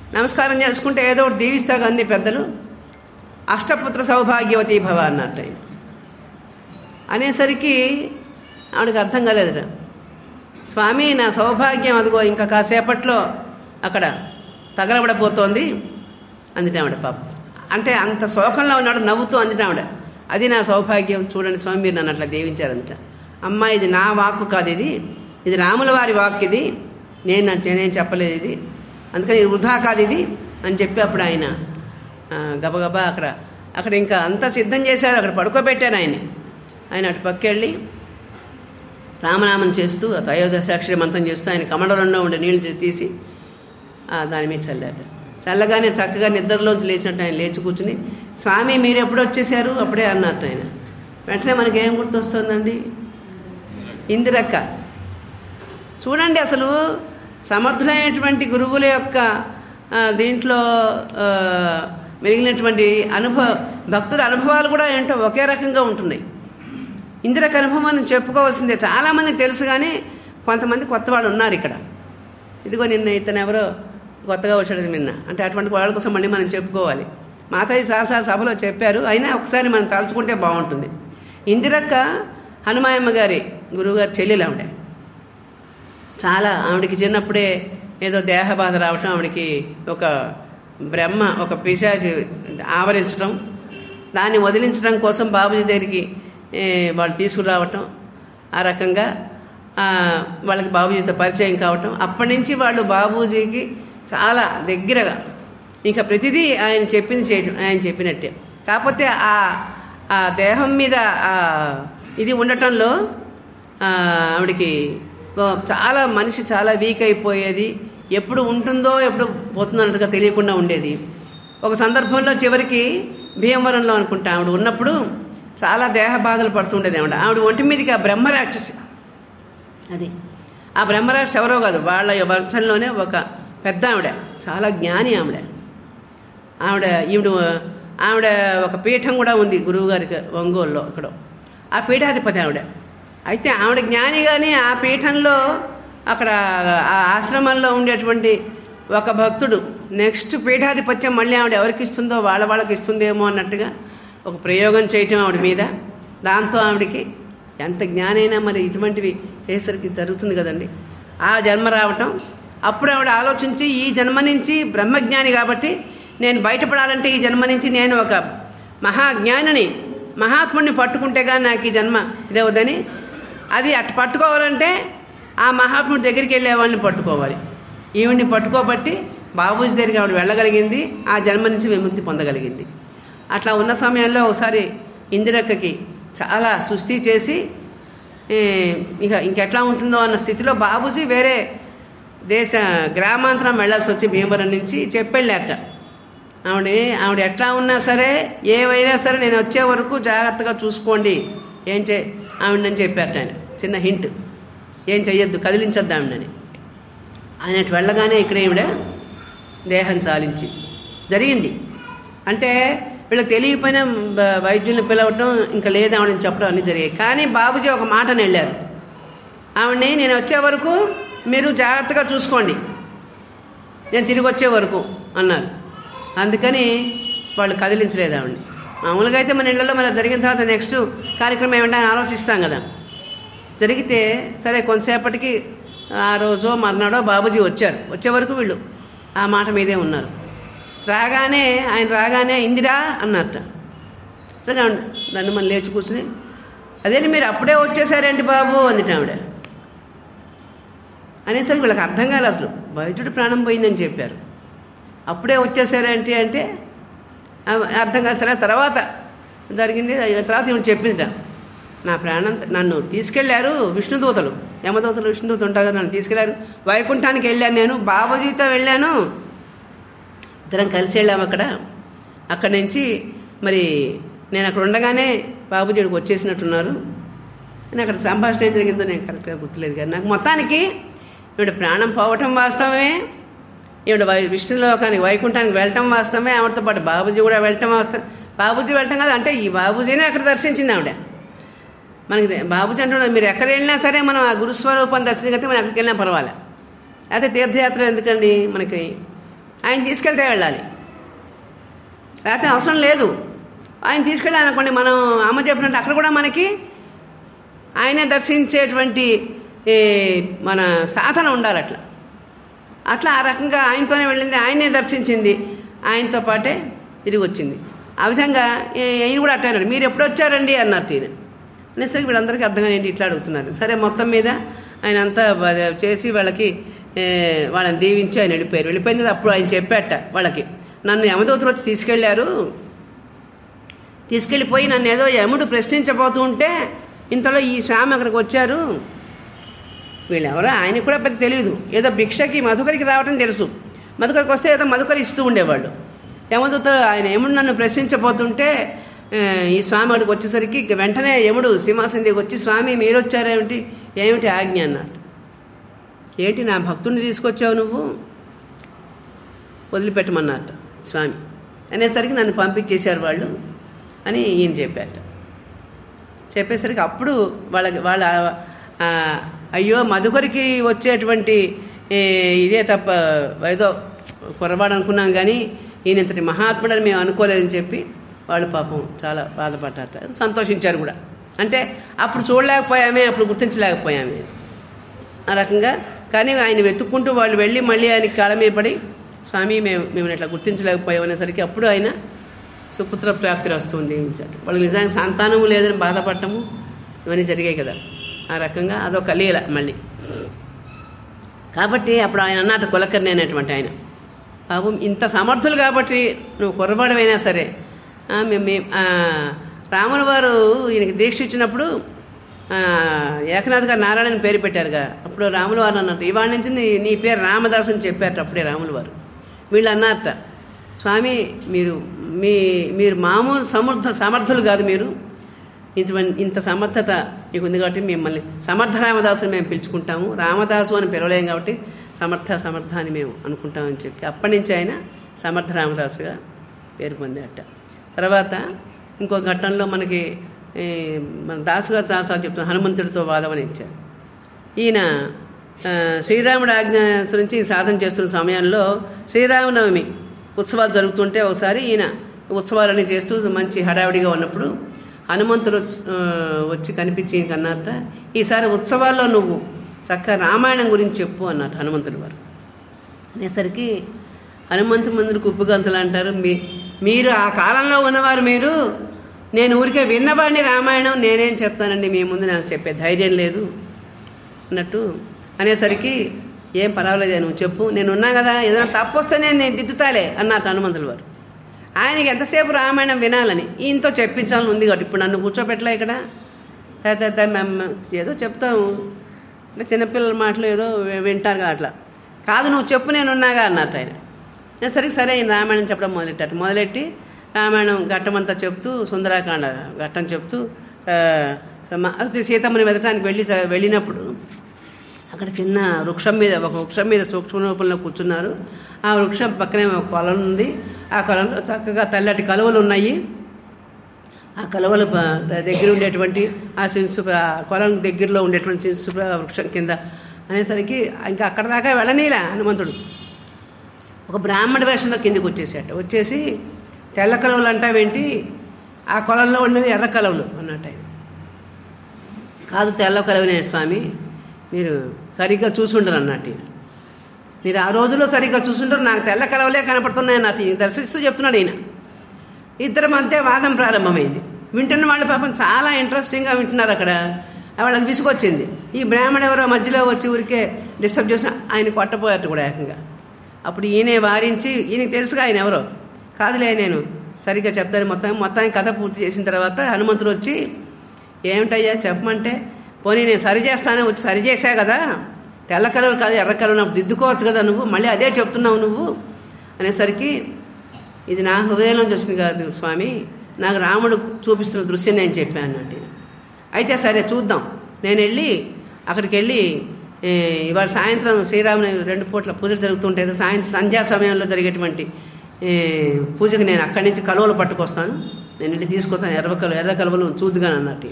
నమస్కారం చేసుకుంటే ఏదో ఒకటి దీవిస్తారు అన్ని పెద్దలు అష్టపుత్ర సౌభాగ్యవతి భవ అన్నట్టు ఆయన అనేసరికి ఆవిడకి అర్థం కాలేదురా స్వామి నా సౌభాగ్యం అదిగో ఇంకా కాసేపట్లో అక్కడ తగలబడబోతోంది అందుటే ఆవిడ పాప అంటే అంత శోకంలో ఉన్నాడు నవ్వుతూ అందుటే ఆవిడ అది నా సౌభాగ్యం చూడండి స్వామి మీరు నన్ను అట్లా దీవించారంట అమ్మ ఇది నా వాక్కు కాదు ఇది ఇది రాముల వారి వాక్ ఇది నేను నా- నేనేం చెప్పలేదు ఇది అందుకని ఇది వృధా కాదు ఇది అని చెప్పి అప్పుడు ఆయన ఆ, గబగబా అక్కడ అక్కడ ఇంకా అంతా సిద్ధం చేశారు అక్కడ పడుకోబెట్టారు ఆయన్ని ఆయన అటు పక్కెళ్ళి రామనామం చేస్తూ ఆ త్రయోదశాక్షరి మంత్రం చేస్తూ ఆయన కమండలంలో ఉండే నీళ్లు తీ- తీసి ఆ దాని మీద చల్లారు చల్లగానే చక్కగా నిద్రలోంచి లేచినట్టు ఆయన లేచి కూర్చుని స్వామి మీరు ఎప్పుడు వచ్చేసారు అప్పుడే అన్నట్టు ఆయన వెంటనే మనకి ఏం గుర్తొస్తుందండి ఇందిరక్క చూడండి అసలు సమర్థులైనటువంటి గురువుల యొక్క ఆ, దీంట్లో ఆ, మిగిలినటువంటి అనుభవ భక్తుల అనుభవాలు కూడా ఏంటో ఒకే రకంగా ఉంటున్నాయి ఇందిరక అనుభవం మనం చెప్పుకోవాల్సిందే చాలామంది తెలుసు కానీ కొంతమంది కొత్త వాళ్ళు ఉన్నారు ఇక్కడ ఇదిగో నిన్న ఇతను ఎవరో కొత్తగా వచ్చాడు నిన్న అంటే అటువంటి వాళ్ళ కోసం మళ్ళీ మనం చెప్పుకోవాలి మాతాజీ సహసా సభలో చెప్పారు అయినా ఒకసారి మనం తలుచుకుంటే బాగుంటుంది ఇందిరక్క హనుమాయమ్మ గారి గురువుగారి చెల్లెలు ఆవిడ చాలా ఆవిడకి చిన్నప్పుడే ఏదో దేహ బాధ రావటం ఆవిడకి ఒక బ్రహ్మ ఒక పిశాచి ఆవరించడం దాన్ని వదిలించడం కోసం బాబుజీ దగ్గరికి ఏ, వాళ్ళు తీసుకురావటం ఆ రకంగా ఆ, వాళ్ళకి బాబూజీతో పరిచయం కావటం అప్పటి నుంచి వాళ్ళు బాబూజీకి చాలా దగ్గరగా ఇంకా ప్రతిదీ ఆయన చెప్పింది చేయటం ఆయన చెప్పినట్టే కాకపోతే ఆ ఆ దేహం మీద ఆ ఇది ఉండటంలో ఆ, ఆవిడకి ఓ, చాలా మనిషి చాలా వీక్ అయిపోయేది ఎప్పుడు ఉంటుందో ఎప్పుడు పోతుందో అన్నట్టుగా తెలియకుండా ఉండేది ఒక సందర్భంలో చివరికి భీమవరంలో అనుకుంటా ఆవిడ ఉన్నప్పుడు చాలా దేహ బాధలు పడుతుండేది ఆవిడ ఆవిడ ఒంటి మీదకి ఆ బ్రహ్మ రాక్షసి అది ఆ బ్రహ్మరాక్షసి ఎవరో కాదు వాళ్ళ వంశంలోనే ఒక పెద్ద ఆవిడ చాలా జ్ఞాని ఆవిడ ఆవిడ ఈవిడ ఆవిడ ఒక పీఠం కూడా ఉంది గురువుగారికి ఒంగోలులో అక్కడ ఆ పీఠాధిపతి ఆవిడ అయితే ఆవిడ జ్ఞాని కానీ ఆ పీఠంలో అక్కడ ఆ ఆశ్రమంలో ఉండేటువంటి ఒక భక్తుడు నెక్స్ట్ పీఠాధిపత్యం మళ్ళీ ఆవిడ ఎవరికి ఇస్తుందో వాళ్ళ వాళ్ళకి ఇస్తుందేమో అన్నట్టుగా ఒక ప్రయోగం చేయటం ఆవిడ మీద దాంతో ఆవిడకి ఎంత జ్ఞానైనా మరి ఇటువంటివి చేసరికి జరుగుతుంది కదండి ఆ జన్మ రావటం అప్పుడు ఆవిడ ఆలోచించి ఈ జన్మ నుంచి బ్రహ్మజ్ఞాని కాబట్టి నేను బయటపడాలంటే ఈ జన్మ నుంచి నేను ఒక మహాజ్ఞానిని మహాత్ముడిని పట్టుకుంటే కానీ నాకు ఈ జన్మ ఇదవదని అది అటు పట్టుకోవాలంటే ఆ మహాత్ముడి దగ్గరికి వెళ్ళే వాళ్ళని పట్టుకోవాలి ఈవిడ్ని పట్టుకోబట్టి బాబూజీ దగ్గరికి ఆవిడ వెళ్ళగలిగింది ఆ జన్మ నుంచి విముక్తి పొందగలిగింది అట్లా ఉన్న సమయంలో ఒకసారి ఇందిరక్కకి చాలా సుస్థి చేసి ఏ, ఇక ఇంకెట్లా ఉంటుందో అన్న స్థితిలో బాబూజీ వేరే దేశ గ్రామాంతరం వెళ్ళాల్సి వచ్చి భీమవరం నుంచి చెప్పెళ్ళారట ఆవిడ ఆవిడ ఎట్లా ఉన్నా సరే ఏవైనా సరే నేను వచ్చే వరకు జాగ్రత్తగా చూసుకోండి ఏం చే ఆవిడని చెప్పారట ఆయన చిన్న హింట్ ఏం చెయ్యొద్దు కదిలించొద్దు ఆవిడని ఆయన అటు వెళ్ళగానే ఇక్కడ ఈవిడ దేహం చాలించి జరిగింది అంటే వీళ్ళకి తెలియకపోయినా బ- వైద్యుల్ని పిలవటం ఇంకా లేదు ఆవిడని చెప్పడం అన్నీ జరిగాయి కానీ బాబుజీ ఒక మాటని వెళ్ళారు ఆవిడని నేను వచ్చే వరకు మీరు జాగ్రత్తగా చూసుకోండి నేను తిరిగి వచ్చే వరకు అన్నారు అందుకని వాళ్ళు కదిలించలేదు ఆవిడని మామూలుగా అయితే మన ఇళ్లలో మన జరిగిన తర్వాత నెక్స్ట్ కార్యక్రమం ఏమంటే ఆలోచిస్తాం కదా జరిగితే సరే కొంతసేపటికి ఆ రోజో మర్నాడో బాబుజీ వచ్చారు వచ్చే వరకు వీళ్ళు ఆ మాట మీదే ఉన్నారు రాగానే ఆయన రాగానే ఇందిరా అన్నారట సరే ఆవిడ దాన్ని మనం లేచి కూర్చుని అదేంటి మీరు అప్పుడే వచ్చేసారేంటి బాబు అందిట ఆవిడ అనేసరికి వీళ్ళకి అర్థం కాలేదు అసలు వైద్యుడు ప్రాణం పోయిందని చెప్పారు అప్పుడే వచ్చేసారేంటి అంటే ఆ, అర్థం కాదు సరే తర్వాత జరిగింది అయిన తర్వాత ఈవిడ చెప్పిందిట నా ప్రాణం నన్ను తీసుకెళ్లారు విష్ణుదూతలు యమదూతలు విష్ణుదూత ఉంటారు కదా నన్ను తీసుకెళ్లారు వైకుంఠానికి వెళ్ళాను నేను బాబుజీతో వెళ్ళాను ఇద్దరం కలిసి వెళ్ళాము అక్కడ అక్కడి నుంచి మరి నేను అక్కడ ఉండగానే బాబుజీడికి వచ్చేసినట్టున్నారు నేను అక్కడ సంభాషణ ఏం జరిగిందో నేను కరెక్ట్గా గుర్తులేదు కానీ నాకు మొత్తానికి ఈవిడ ప్రాణం పోవటం వాస్తవమే ఈవిడ వై విష్ణులోకానికి వైకుంఠానికి వెళ్ళటం వాస్తవమే ఆవిడతో పాటు బాబుజీ కూడా వెళ్ళటం వాస్తవం బాబుజీ వెళ్ళటం కదా అంటే ఈ బాబుజీనే అక్కడ దర్శించింది ఆవిడ మనకి తె- బాబుజీ అంటున్నాడు మీరు ఎక్కడ వెళ్ళినా సరే మనం ఆ గురుస్వరూపం దర్శించగలిగితే మనం ఎక్కడికి వెళ్ళినా పర్వాలే అయితే తీర్థయాత్ర ఎందుకండి మనకి ఆయన తీసుకెళ్తే వెళ్ళాలి లేకపోతే అవసరం లేదు ఆయన తీసుకెళ్ళాలనుకోండి మనం అమ్మ చెప్పినట్టు అక్కడ కూడా మనకి ఆయనే దర్శించేటువంటి ఏ, మన సాధన ఉండాలి అట్లా అట్లా ఆ రకంగా ఆయనతోనే వెళ్ళింది ఆయనే దర్శించింది ఆయనతో పాటే తిరిగి వచ్చింది ఆ విధంగా ఏ- ఈయన కూడా అట్లా అన్నాడు మీరు ఎప్పుడు వచ్చారండి అన్నారు ఈయన అనేసరికి వీళ్ళందరికీ అర్థంగా ఏంటి ఇట్లా అడుగుతున్నారు సరే మొత్తం మీద ఆయన అంతా బ- చేసి వాళ్ళకి ఏ, వాళ్ళని దీవించి ఆయన వెళ్ళిపోయారు వెళ్ళిపోయిన తర్వాత అప్పుడు ఆయన చెప్పాట వాళ్ళకి నన్ను యమదూతలు వచ్చి తీసుకెళ్లారు తీసుకెళ్ళిపోయి నన్ను ఏదో యముడు ప్రశ్నించబోతూ ఉంటే ఇంతలో ఈ స్వామి అక్కడికి వచ్చారు వీళ్ళెవరో ఆయనకు కూడా పెద్ద తెలియదు ఏదో భిక్షకి మధుకరికి రావటం తెలుసు మధుకరికి వస్తే ఏదో మధుకరి ఇస్తూ ఉండేవాళ్ళు యమదూత ఆయన యముడు నన్ను ప్రశ్నించబోతుంటే ఆ, ఈ స్వామి అక్కడికి వచ్చేసరికి ఇక వెంటనే యముడు సింహాసనం దిగి వచ్చి స్వామి మీరు వచ్చారేమిటి ఏమిటి ఆజ్ఞ అన్నాడు ఏంటి నా భక్తుడిని తీసుకొచ్చావు నువ్వు వదిలిపెట్టమన్నట్టు స్వామి అనేసరికి నన్ను పంపించేశారు వాళ్ళు అని ఈయన చెప్పారట చెప్పేసరికి అప్పుడు వాళ్ళకి వాళ్ళ ఆ, అయ్యో మధుకరికి వచ్చేటువంటి ఏ, ఇదే తప్ప ఏదో పొరపాటు అనుకున్నాం కానీ ఈయన ఇంతటి మహాత్ముడని మేము అనుకోలేదని చెప్పి వాళ్ళు పాపం చాలా బాధపడ్డారట సంతోషించారు కూడా అంటే అప్పుడు చూడలేకపోయామే అప్పుడు గుర్తించలేకపోయామే ఆ రకంగా కానీ ఆయన వెతుక్కుంటూ వాళ్ళు వెళ్ళి మళ్ళీ ఆయనకి కాళ్ళ మీద పడి స్వామి మేము మేము ఇట్లా గుర్తించలేకపోయాం అనేసరికి అప్పుడు ఆయన సుపుత్ర ప్రాప్తి వస్తుంది వాళ్ళు నిజానికి సంతానము లేదని బాధపడటము ఇవన్నీ జరిగాయి కదా ఆ రకంగా అదొక లీల మళ్ళీ కాబట్టి అప్పుడు ఆయన అన్నట్టు కులకర్ణి అనేటువంటి ఆయన పాపం ఇంత సమర్థులు కాబట్టి నువ్వు కుర్రబడమైనా సరే ఆ, మేము మేము- ఆ, రాముల వారు ఈయనకి దీక్ష ఇచ్చినప్పుడు ఆ, ఏకనాథ్ గారు నారాయణ పేరు పెట్టారుగా అప్పుడు రాముల వారు అన్నట్టు ఇవాళ నుంచి నీ నీ పేరు రామదాస్ అని చెప్పారట అప్పుడే రాముల వారు వీళ్ళు అన్నారట స్వామి మీరు మీ మీరు మామూలు సమర్థ సమర్థులు కాదు మీరు ఇటువంటి ఇంత సమర్థత మీకు ఉంది కాబట్టి మిమ్మల్ని సమర్థ రామదాసుని మేము పిలుచుకుంటాము రామదాసు అని పిలవలేం కాబట్టి సమర్థ సమర్థ అని మేము అనుకుంటామని చెప్పి అప్పటి నుంచి ఆయన సమర్థ రామదాసుగా పేరు పొందాట తర్వాత ఇంకో ఘట్టంలో మనకి ఈ, మన దాసుగా చాలాసార్లు చెప్తున్న హనుమంతుడితో వాదం అని ఇచ్చారు ఈయన ఆ, శ్రీరాముడి ఆజ్ఞ నుంచి ఈయన సాధన చేస్తున్న సమయంలో శ్రీరామనవమి ఉత్సవాలు జరుగుతుంటే ఒకసారి ఈయన ఉత్సవాలన్నీ చేస్తూ మంచి హడావిడిగా ఉన్నప్పుడు హనుమంతుడు వచ్చి- ఆ, వచ్చి కనిపించి ఈయనకి అన్నారట ఈసారి ఉత్సవాల్లో నువ్వు చక్కగా రామాయణం గురించి చెప్పు అన్నారు హనుమంతుడు వారు అనేసరికి హనుమంతు మందులకు ఉప్పుగంతులు అంటారు మీ మీరు ఆ కాలంలో ఉన్నవారు మీరు నేను ఊరికే విన్నవాడిని రామాయణం నేనేం చెప్తానండి మీ ముందు నాకు చెప్పే ధైర్యం లేదు అన్నట్టు అనేసరికి ఏం పర్వాలేదు నువ్వు చెప్పు నేను ఉన్నా కదా ఏదైనా తప్పు వస్తే నేను నేను దిద్దుతాలే అన్నారు హనుమంతులు వారు ఆయనకి ఎంతసేపు రామాయణం వినాలని ఈయనతో చెప్పించాలని ఉంది కాబట్టి ఇప్పుడు నన్ను కూర్చోపెట్టలే ఇక్కడ తా, తా, తా, మేము ఏదో చెప్తాము అంటే చిన్నపిల్లల మాటలు ఏదో వి- వింటారు కదా అట్లా కాదు నువ్వు చెప్పు నేను ఉన్నాగా అన్నట్టు ఆయన నేను సరే సరే ఆయన రామాయణం చెప్పడం మొదలెట్టారు మొదలెట్టి రామాయణం ఘట్టమంతా చెప్తూ సుందరాకాండ ఘట్టం చెప్తూ ఆ, మా- అది సీతమ్మని వెతకడానికి వెళ్ళి వెళ్ళినప్పుడు అక్కడ చిన్న వృక్షం మీద ఒక వృక్షం మీద సూక్ష్మ రూపంలో కూర్చున్నారు ఆ వృక్షం పక్కనే ఒక కొలం ఉంది ఆ కొలంలో చక్కగా తెల్లటి కలువలు ఉన్నాయి ఆ కలువల ప- దగ్గర ఉండేటువంటి ఆ శింసు ఆ కొలం దగ్గరలో ఉండేటువంటి శింసు వృక్షం కింద అనేసరికి ఇంకా అక్కడ దాకా వెళ్ళనీలా హనుమంతుడు ఒక బ్రాహ్మణ వేషంలో కిందికి వచ్చేసాట వచ్చేసి తెల్ల కలవలు అంటావేంటి ఆ కొలంలో ఉన్నవి ఎర్ర కలవలు అన్నట్టు ఆయన కాదు తెల్ల కలవనే స్వామి మీరు సరిగ్గా చూసుండరు అన్నట్టు ఈయన. మీరు ఆ రోజుల్లో సరిగ్గా చూసుంటారు నాకు తెల్ల కలవలే కనపడుతున్నాయి అన్నట్టు ఈయన దర్శిస్తూ చెప్తున్నాడు ఈయన ఇద్దరి మధ్య వాదం ప్రారంభమైంది వింటున్న వాళ్ళు పాపం చాలా ఇంట్రెస్టింగ్గా వింటున్నారు అక్కడ వాళ్ళకి విసుగొచ్చింది ఈ బ్రాహ్మణ ఎవరో మధ్యలో వచ్చి ఊరికే డిస్టర్బ్ చేసి ఆయన కొట్టపోయారు కూడా ఏకంగా అప్పుడు ఈయనే వారించి ఈయనకి తెలుసుగా ఆయన ఎవరో కాదులే నేను సరిగ్గా చెప్తాను మొత్తం మొత్తానికి కథ పూర్తి చేసిన తర్వాత హనుమంతుడు వచ్చి ఏమిటయ్యా చెప్పమంటే పోనీ నేను సరి చేస్తానే వచ్చి సరి చేశా కదా తెల్ల కలవలు కాదు ఎర్ర కలవలు నాకు దిద్దుకోవచ్చు కదా నువ్వు మళ్ళీ అదే చెప్తున్నావు నువ్వు అనేసరికి ఇది నా హృదయం నుంచి వచ్చింది కాదు స్వామి నాకు రాముడు చూపిస్తున్న దృశ్యం నేను చెప్పాను అన్నట్టు అయితే సరే చూద్దాం నేను వెళ్ళి అక్కడికి వెళ్ళి ఏ, ఇవాళ సాయంత్రం శ్రీరాముని రెండు పూట్ల పూజలు జరుగుతుంటాయి కదా, సాయంత్రం సంధ్యా సమయంలో జరిగేటువంటి ఏ, పూజకి నేను అక్కడి నుంచి కలువలు పట్టుకొస్తాను నేను వెళ్ళి తీసుకొస్తాను ఎర్ర కలు ఎర్ర కలువలు చూద్దుగాను అన్నట్టు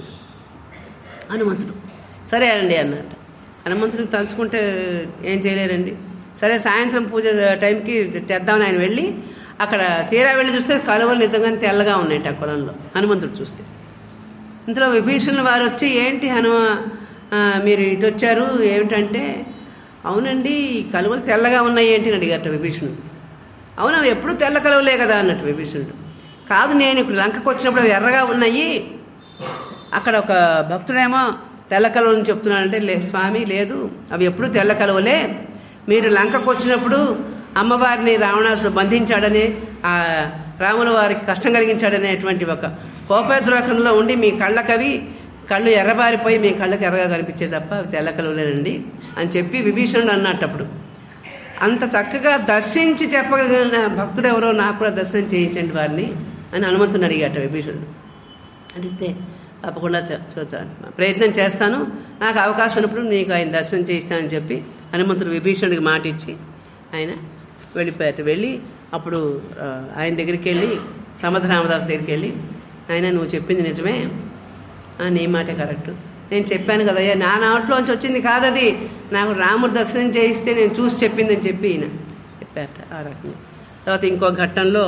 హనుమంతుడు సరే అండి అన్నట్టు హనుమంతుడికి తలుచుకుంటే ఏం చేయలేరండి సరే సాయంత్రం పూజ టైంకి తెద్దామని ఆయన వెళ్ళి అక్కడ తీరా వెళ్ళి చూస్తే కలువలు నిజంగానే తెల్లగా ఉన్నాయట ఆ కులంలో హనుమంతుడు చూస్తే ఇంతలో విభీషణుల వారు వచ్చి ఏంటి హనుమ ఆ, మీరు ఇటు వచ్చారు ఏమిటంటే అవునండి ఈ కలువలు తెల్లగా ఉన్నాయి ఏంటి అని అడిగారట విభీషణుడు అవును అవి ఎప్పుడు తెల్ల కలువలే కదా అన్నట్టు విభీషణుడు కాదు నేను ఇప్పుడు లంకకు వచ్చినప్పుడు అవి ఎర్రగా ఉన్నాయి అక్కడ ఒక భక్తుడేమో తెల్ల కలువలని చెప్తున్నాడంటే లే స్వామి లేదు అవి ఎప్పుడు తెల్ల కలువలే మీరు లంకకు వచ్చినప్పుడు అమ్మవారిని రావణాసుడు బంధించాడని ఆ రాముల వారికి కష్టం కలిగించాడనేటువంటి ఒక కోపద్రోకంలో ఉండి మీ కళ్ళకవి కళ్ళు ఎర్రబారిపోయి మీ కళ్ళకి ఎర్రగా కనిపించే తప్ప అవి తెల్ల కలువలేనండి అని చెప్పి విభీషణుడు అన్నట్టప్పుడు అంత చక్కగా దర్శించి చెప్పగలిగిన భక్తుడు ఎవరో నాకు కూడా దర్శనం చేయించండి వారిని అని హనుమంతుని అడిగాట విభీషణుడు అడిగితే తప్పకుండా చ- చ- ప్రయత్నం చేస్తాను నాకు అవకాశం ఉన్నప్పుడు నీకు ఆయన దర్శనం చేయిస్తానని చెప్పి హనుమంతుడు విభీషణుడికి మాట ఇచ్చి ఆయన వెళ్ళిపోయారు వెళ్ళి అప్పుడు ఆ, ఆయన దగ్గరికి వెళ్ళి సమర్థ రామదాస్ దగ్గరికి వెళ్ళి ఆయన నువ్వు చెప్పింది నిజమే ఆ, నీ మాటే కరెక్ట్ నేను చెప్పాను కదయ్యా నా నాట్లోంచి వచ్చింది కాదది నాకు రాముడు దర్శనం చేయిస్తే నేను చూసి చెప్పిందని చెప్పి ఈయన చెప్పారట ఆ రకంగా తర్వాత ఇంకో ఘట్టంలో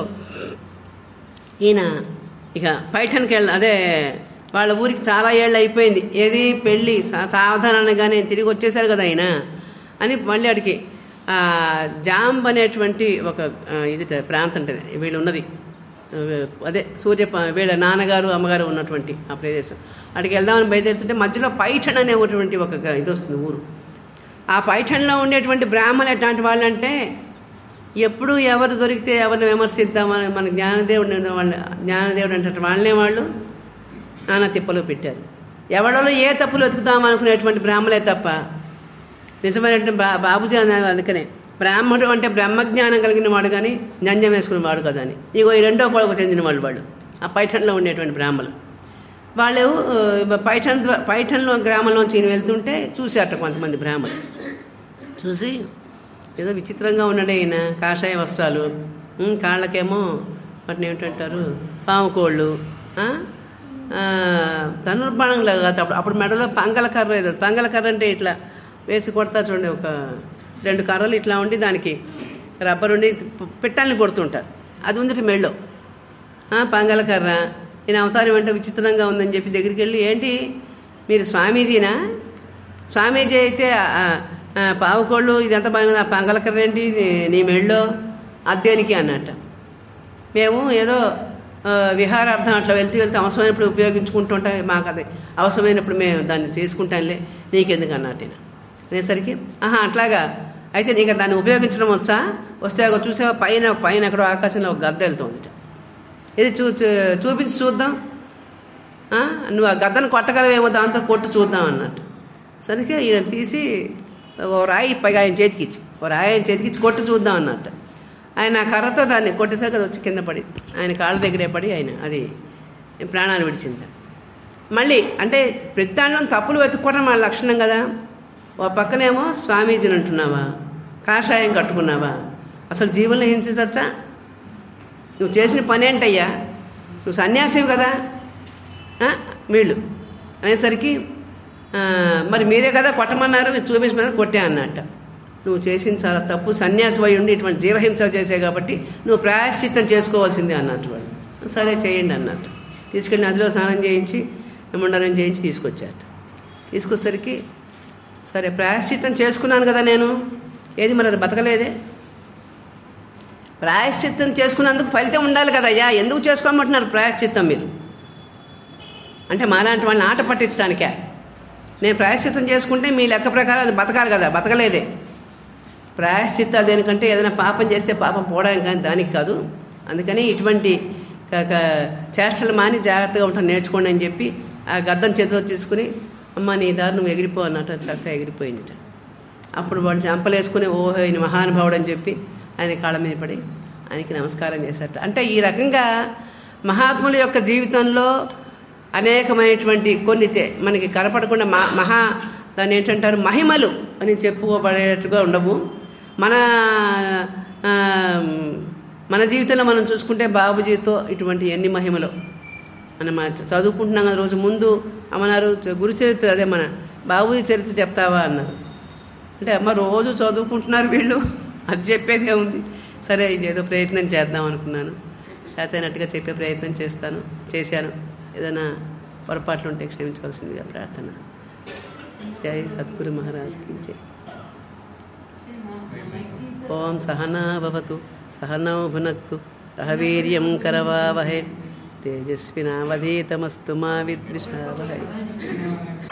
ఈయన ఇక పైఠన్కి వెళ్ళ అదే వాళ్ళ ఊరికి చాలా ఏళ్ళు అయిపోయింది ఏది పెళ్ళి సా- సావధానంగానే తిరిగి వచ్చేసారు కదా ఆయన అని మళ్ళీ అడిగి ఆ, జాంబ్ అనేటువంటి ఒక ఆ, ఇది ట- ప్రాంతం ఉంటుంది వీళ్ళు ఉన్నది ఆ, అదే సూర్య ప- వీళ్ళ నాన్నగారు అమ్మగారు ఉన్నటువంటి ఆ ప్రదేశం అక్కడికి వెళ్దామని బయలుదేరుతుంటే మధ్యలో పైఠన్ అనేటువంటి ఒక గ- ఇది వస్తుంది ఊరు ఆ పైఠన్లో ఉండేటువంటి బ్రాహ్మణులు ఎట్లాంటి వాళ్ళంటే ఎప్పుడు ఎవరు దొరికితే ఎవరిని విమర్శిద్దామని మన జ్ఞానదేవుడు అనే వాళ్ళ జ్ఞానదేవుడు అంటే వాళ్ళనే వాళ్ళు నానా తిప్పలు పెట్టారు ఎవడలో ఏ తప్పులు వెతుకుతాం అనుకునేటువంటి బ్రాహ్మలే తప్ప నిజమైనటువంటి బా బాబుజీ అనే అందుకనే బ్రాహ్మణుడు అంటే బ్రహ్మజ్ఞానం కలిగిన వాడు కానీ జంజం వేసుకున్న వాడు కదా అని ఇగో ఈ రెండో పొడవు చెందిన వాళ్ళు వాళ్ళు ఆ పైఠన్లో ఉండేటువంటి బ్రాహ్మణులు వాళ్ళు ఆ, పైఠన్ ద్వా- పైఠన్లో గ్రామంలోంచి ఈయన వెళ్తుంటే చూశారట కొంతమంది బ్రాహ్మణులు చూసి ఏదో విచిత్రంగా ఉన్నాడే ఈయన కాషాయ వస్త్రాలు ఉమ్, కాళ్ళకేమో వాటిని ఏమిటంటారు పాము కోళ్ళు ఆ? ఆ, ధనుర్బాణంలా కాదు అప్పుడు అప్పుడు మెడలో పంగల కర్ర ఏదో పంగల కర్ర అంటే ఇట్లా వేసి కొడతా చూడండి ఒక రెండు కర్రలు ఇట్లా ఉండి దానికి రబ్బర్ ఉండి పిట్టల్ని కొడుతుంటారు అది ఉంది మెళ్ళో ఆ, పంగల కర్ర ఈయన అవతారం అంటే విచిత్రంగా ఉందని చెప్పి దగ్గరికి వెళ్ళి ఏంటి మీరు స్వామీజీనా స్వామీజీ అయితే ఆ, ఆ, పావుకోళ్ళు ఇదంతా బాగుంది ఆ పంగల కర్ర ఏంటి నీ- నీ మెళ్ళో అద్దెనికి అన్నట్ట మేము ఏదో ఆ, విహారార్థం అట్లా వెళ్తూ వెళ్తే అవసరమైనప్పుడు ఉపయోగించుకుంటుంటే మాకు అది అవసరమైనప్పుడు మేము దాన్ని చేసుకుంటాంలే నీకెందుకు అన్నట్టు ఈయన. అనేసరికి ఆహా అట్లాగా అయితే నీకు దాన్ని ఉపయోగించడం వచ్చా వస్తే ఒక చూసావా పైన పైన ఎక్కడో ఆకాశంలో ఒక గద్ద వెళ్తుంది ఇది చూ చూ- చూపించి చూద్దాం ఆ, నువ్వు ఆ గద్దను కొట్టగలవేమో దాంతో కొట్టు చూద్దాం అన్నట్టు సరిగ్గా ఈయన తీసి ఓ రాయి పైగా ఆయన చేతికిచ్చి ఓ రాయి ఆయన చేతికిచ్చి కొట్టు చూద్దాం అన్నట్టు ఆయన ఆ కర్రతో దాన్ని కొట్టేసరికి అది వచ్చి కింద పడి ఆయన కాళ్ళ దగ్గరే పడి ఆయన అది ప్రాణాలు విడిచింది మళ్ళీ అంటే ప్రతి దాంట్లో తప్పులు వెతుక్కోవడం మన లక్షణం కదా ఓ పక్కనేమో స్వామీజీని అంటున్నావా కాషాయం కట్టుకున్నావా అసలు జీవనంలో హింసించచ్చా నువ్వు చేసిన పని ఏంటయ్యా నువ్వు సన్యాసివి కదా ఆ? వీళ్ళు అనేసరికి ఆ, మరి మీరే కదా కొట్టమన్నారు మీరు చూపించమని కొట్టే అన్నట్ట నువ్వు చేసిన చాలా తప్పు సన్యాసి అయి ఉండి ఇటువంటి జీవహింస చేసే కాబట్టి నువ్వు ప్రాయశ్చిత్తం చేసుకోవాల్సిందే అన్నట్టు వాళ్ళు సరే చేయండి అన్నట్టు తీసుకెళ్ళి నదిలో స్నానం చేయించి ముండనం చేయించి తీసుకొచ్చారట తీసుకొచ్చేసరికి సరే ప్రాయశ్చిత్తం చేసుకున్నాను కదా నేను ఏది మరి అది బతకలేదే ప్రాయశ్చిత్తం చేసుకున్నందుకు ఫలితం ఉండాలి కదయ్యా ఎందుకు చేసుకోమంటున్నారు ప్రాయశ్చిత్తం మీరు అంటే మాలాంటి వాళ్ళని ఆట పట్టించడానికే నేను ప్రాయశ్చిత్తం చేసుకుంటే మీ లెక్క ప్రకారం అది బతకాలి కదా బతకలేదే ప్రాయశ్చిత్తాలు దేనికంటే ఏదైనా పాపం చేస్తే పాపం పోవడానికి కానీ దానికి కాదు అందుకని ఇటువంటి క- క- చేష్టలు మాని జాగ్రత్తగా ఉంటాను నేర్చుకోండి అని చెప్పి ఆ గద్దం చేతిలో తీసుకుని అమ్మ నీ దారి నువ్వు ఎగిరిపో అన్నట్టు చక్కగా ఎగిరిపోయింది అప్పుడు వాళ్ళు చంపలేసుకుని ఓహో ఈయన మహానుభావుడు అని చెప్పి ఆయన కాళ్ళ మీద పడి ఆయనకి నమస్కారం చేశారట అంటే ఈ రకంగా మహాత్ముల యొక్క జీవితంలో అనేకమైనటువంటి కొన్ని తె- మనకి కనపడకుండా మా మహా దాన్ని ఏంటంటారు మహిమలు అని చెప్పుకోబడేట్టుగా ఉండవు మన ఆ, మన జీవితంలో మనం చూసుకుంటే బాబుజీతో ఇటువంటి ఎన్ని మహిమలు మనం మన చ- చదువుకుంటున్నాం కదా రోజు ముందు అమ్మన్నారు చ- గురు చరిత్ర అదే మన బాబుజీ చరిత్ర చెప్తావా అన్నారు అంటే అమ్మ రోజు చదువుకుంటున్నారు వీళ్ళు అది చెప్పేదే ఉంది సరే ఇదేదో ప్రయత్నం చేద్దాం అనుకున్నాను చేతనట్టుగా చెప్పే ప్రయత్నం చేస్తాను చేశాను ఏదైనా పొరపాట్లు ఉంటే క్షమించవలసిందిగా ప్రార్థన జై సద్గురు మహారాజ్కి జై ఓం సహనా భవతు సహనౌ భునక్తు సహ వీర్యం కరవావహే తేజస్వినావధీతమస్తు మా విద్విషావహై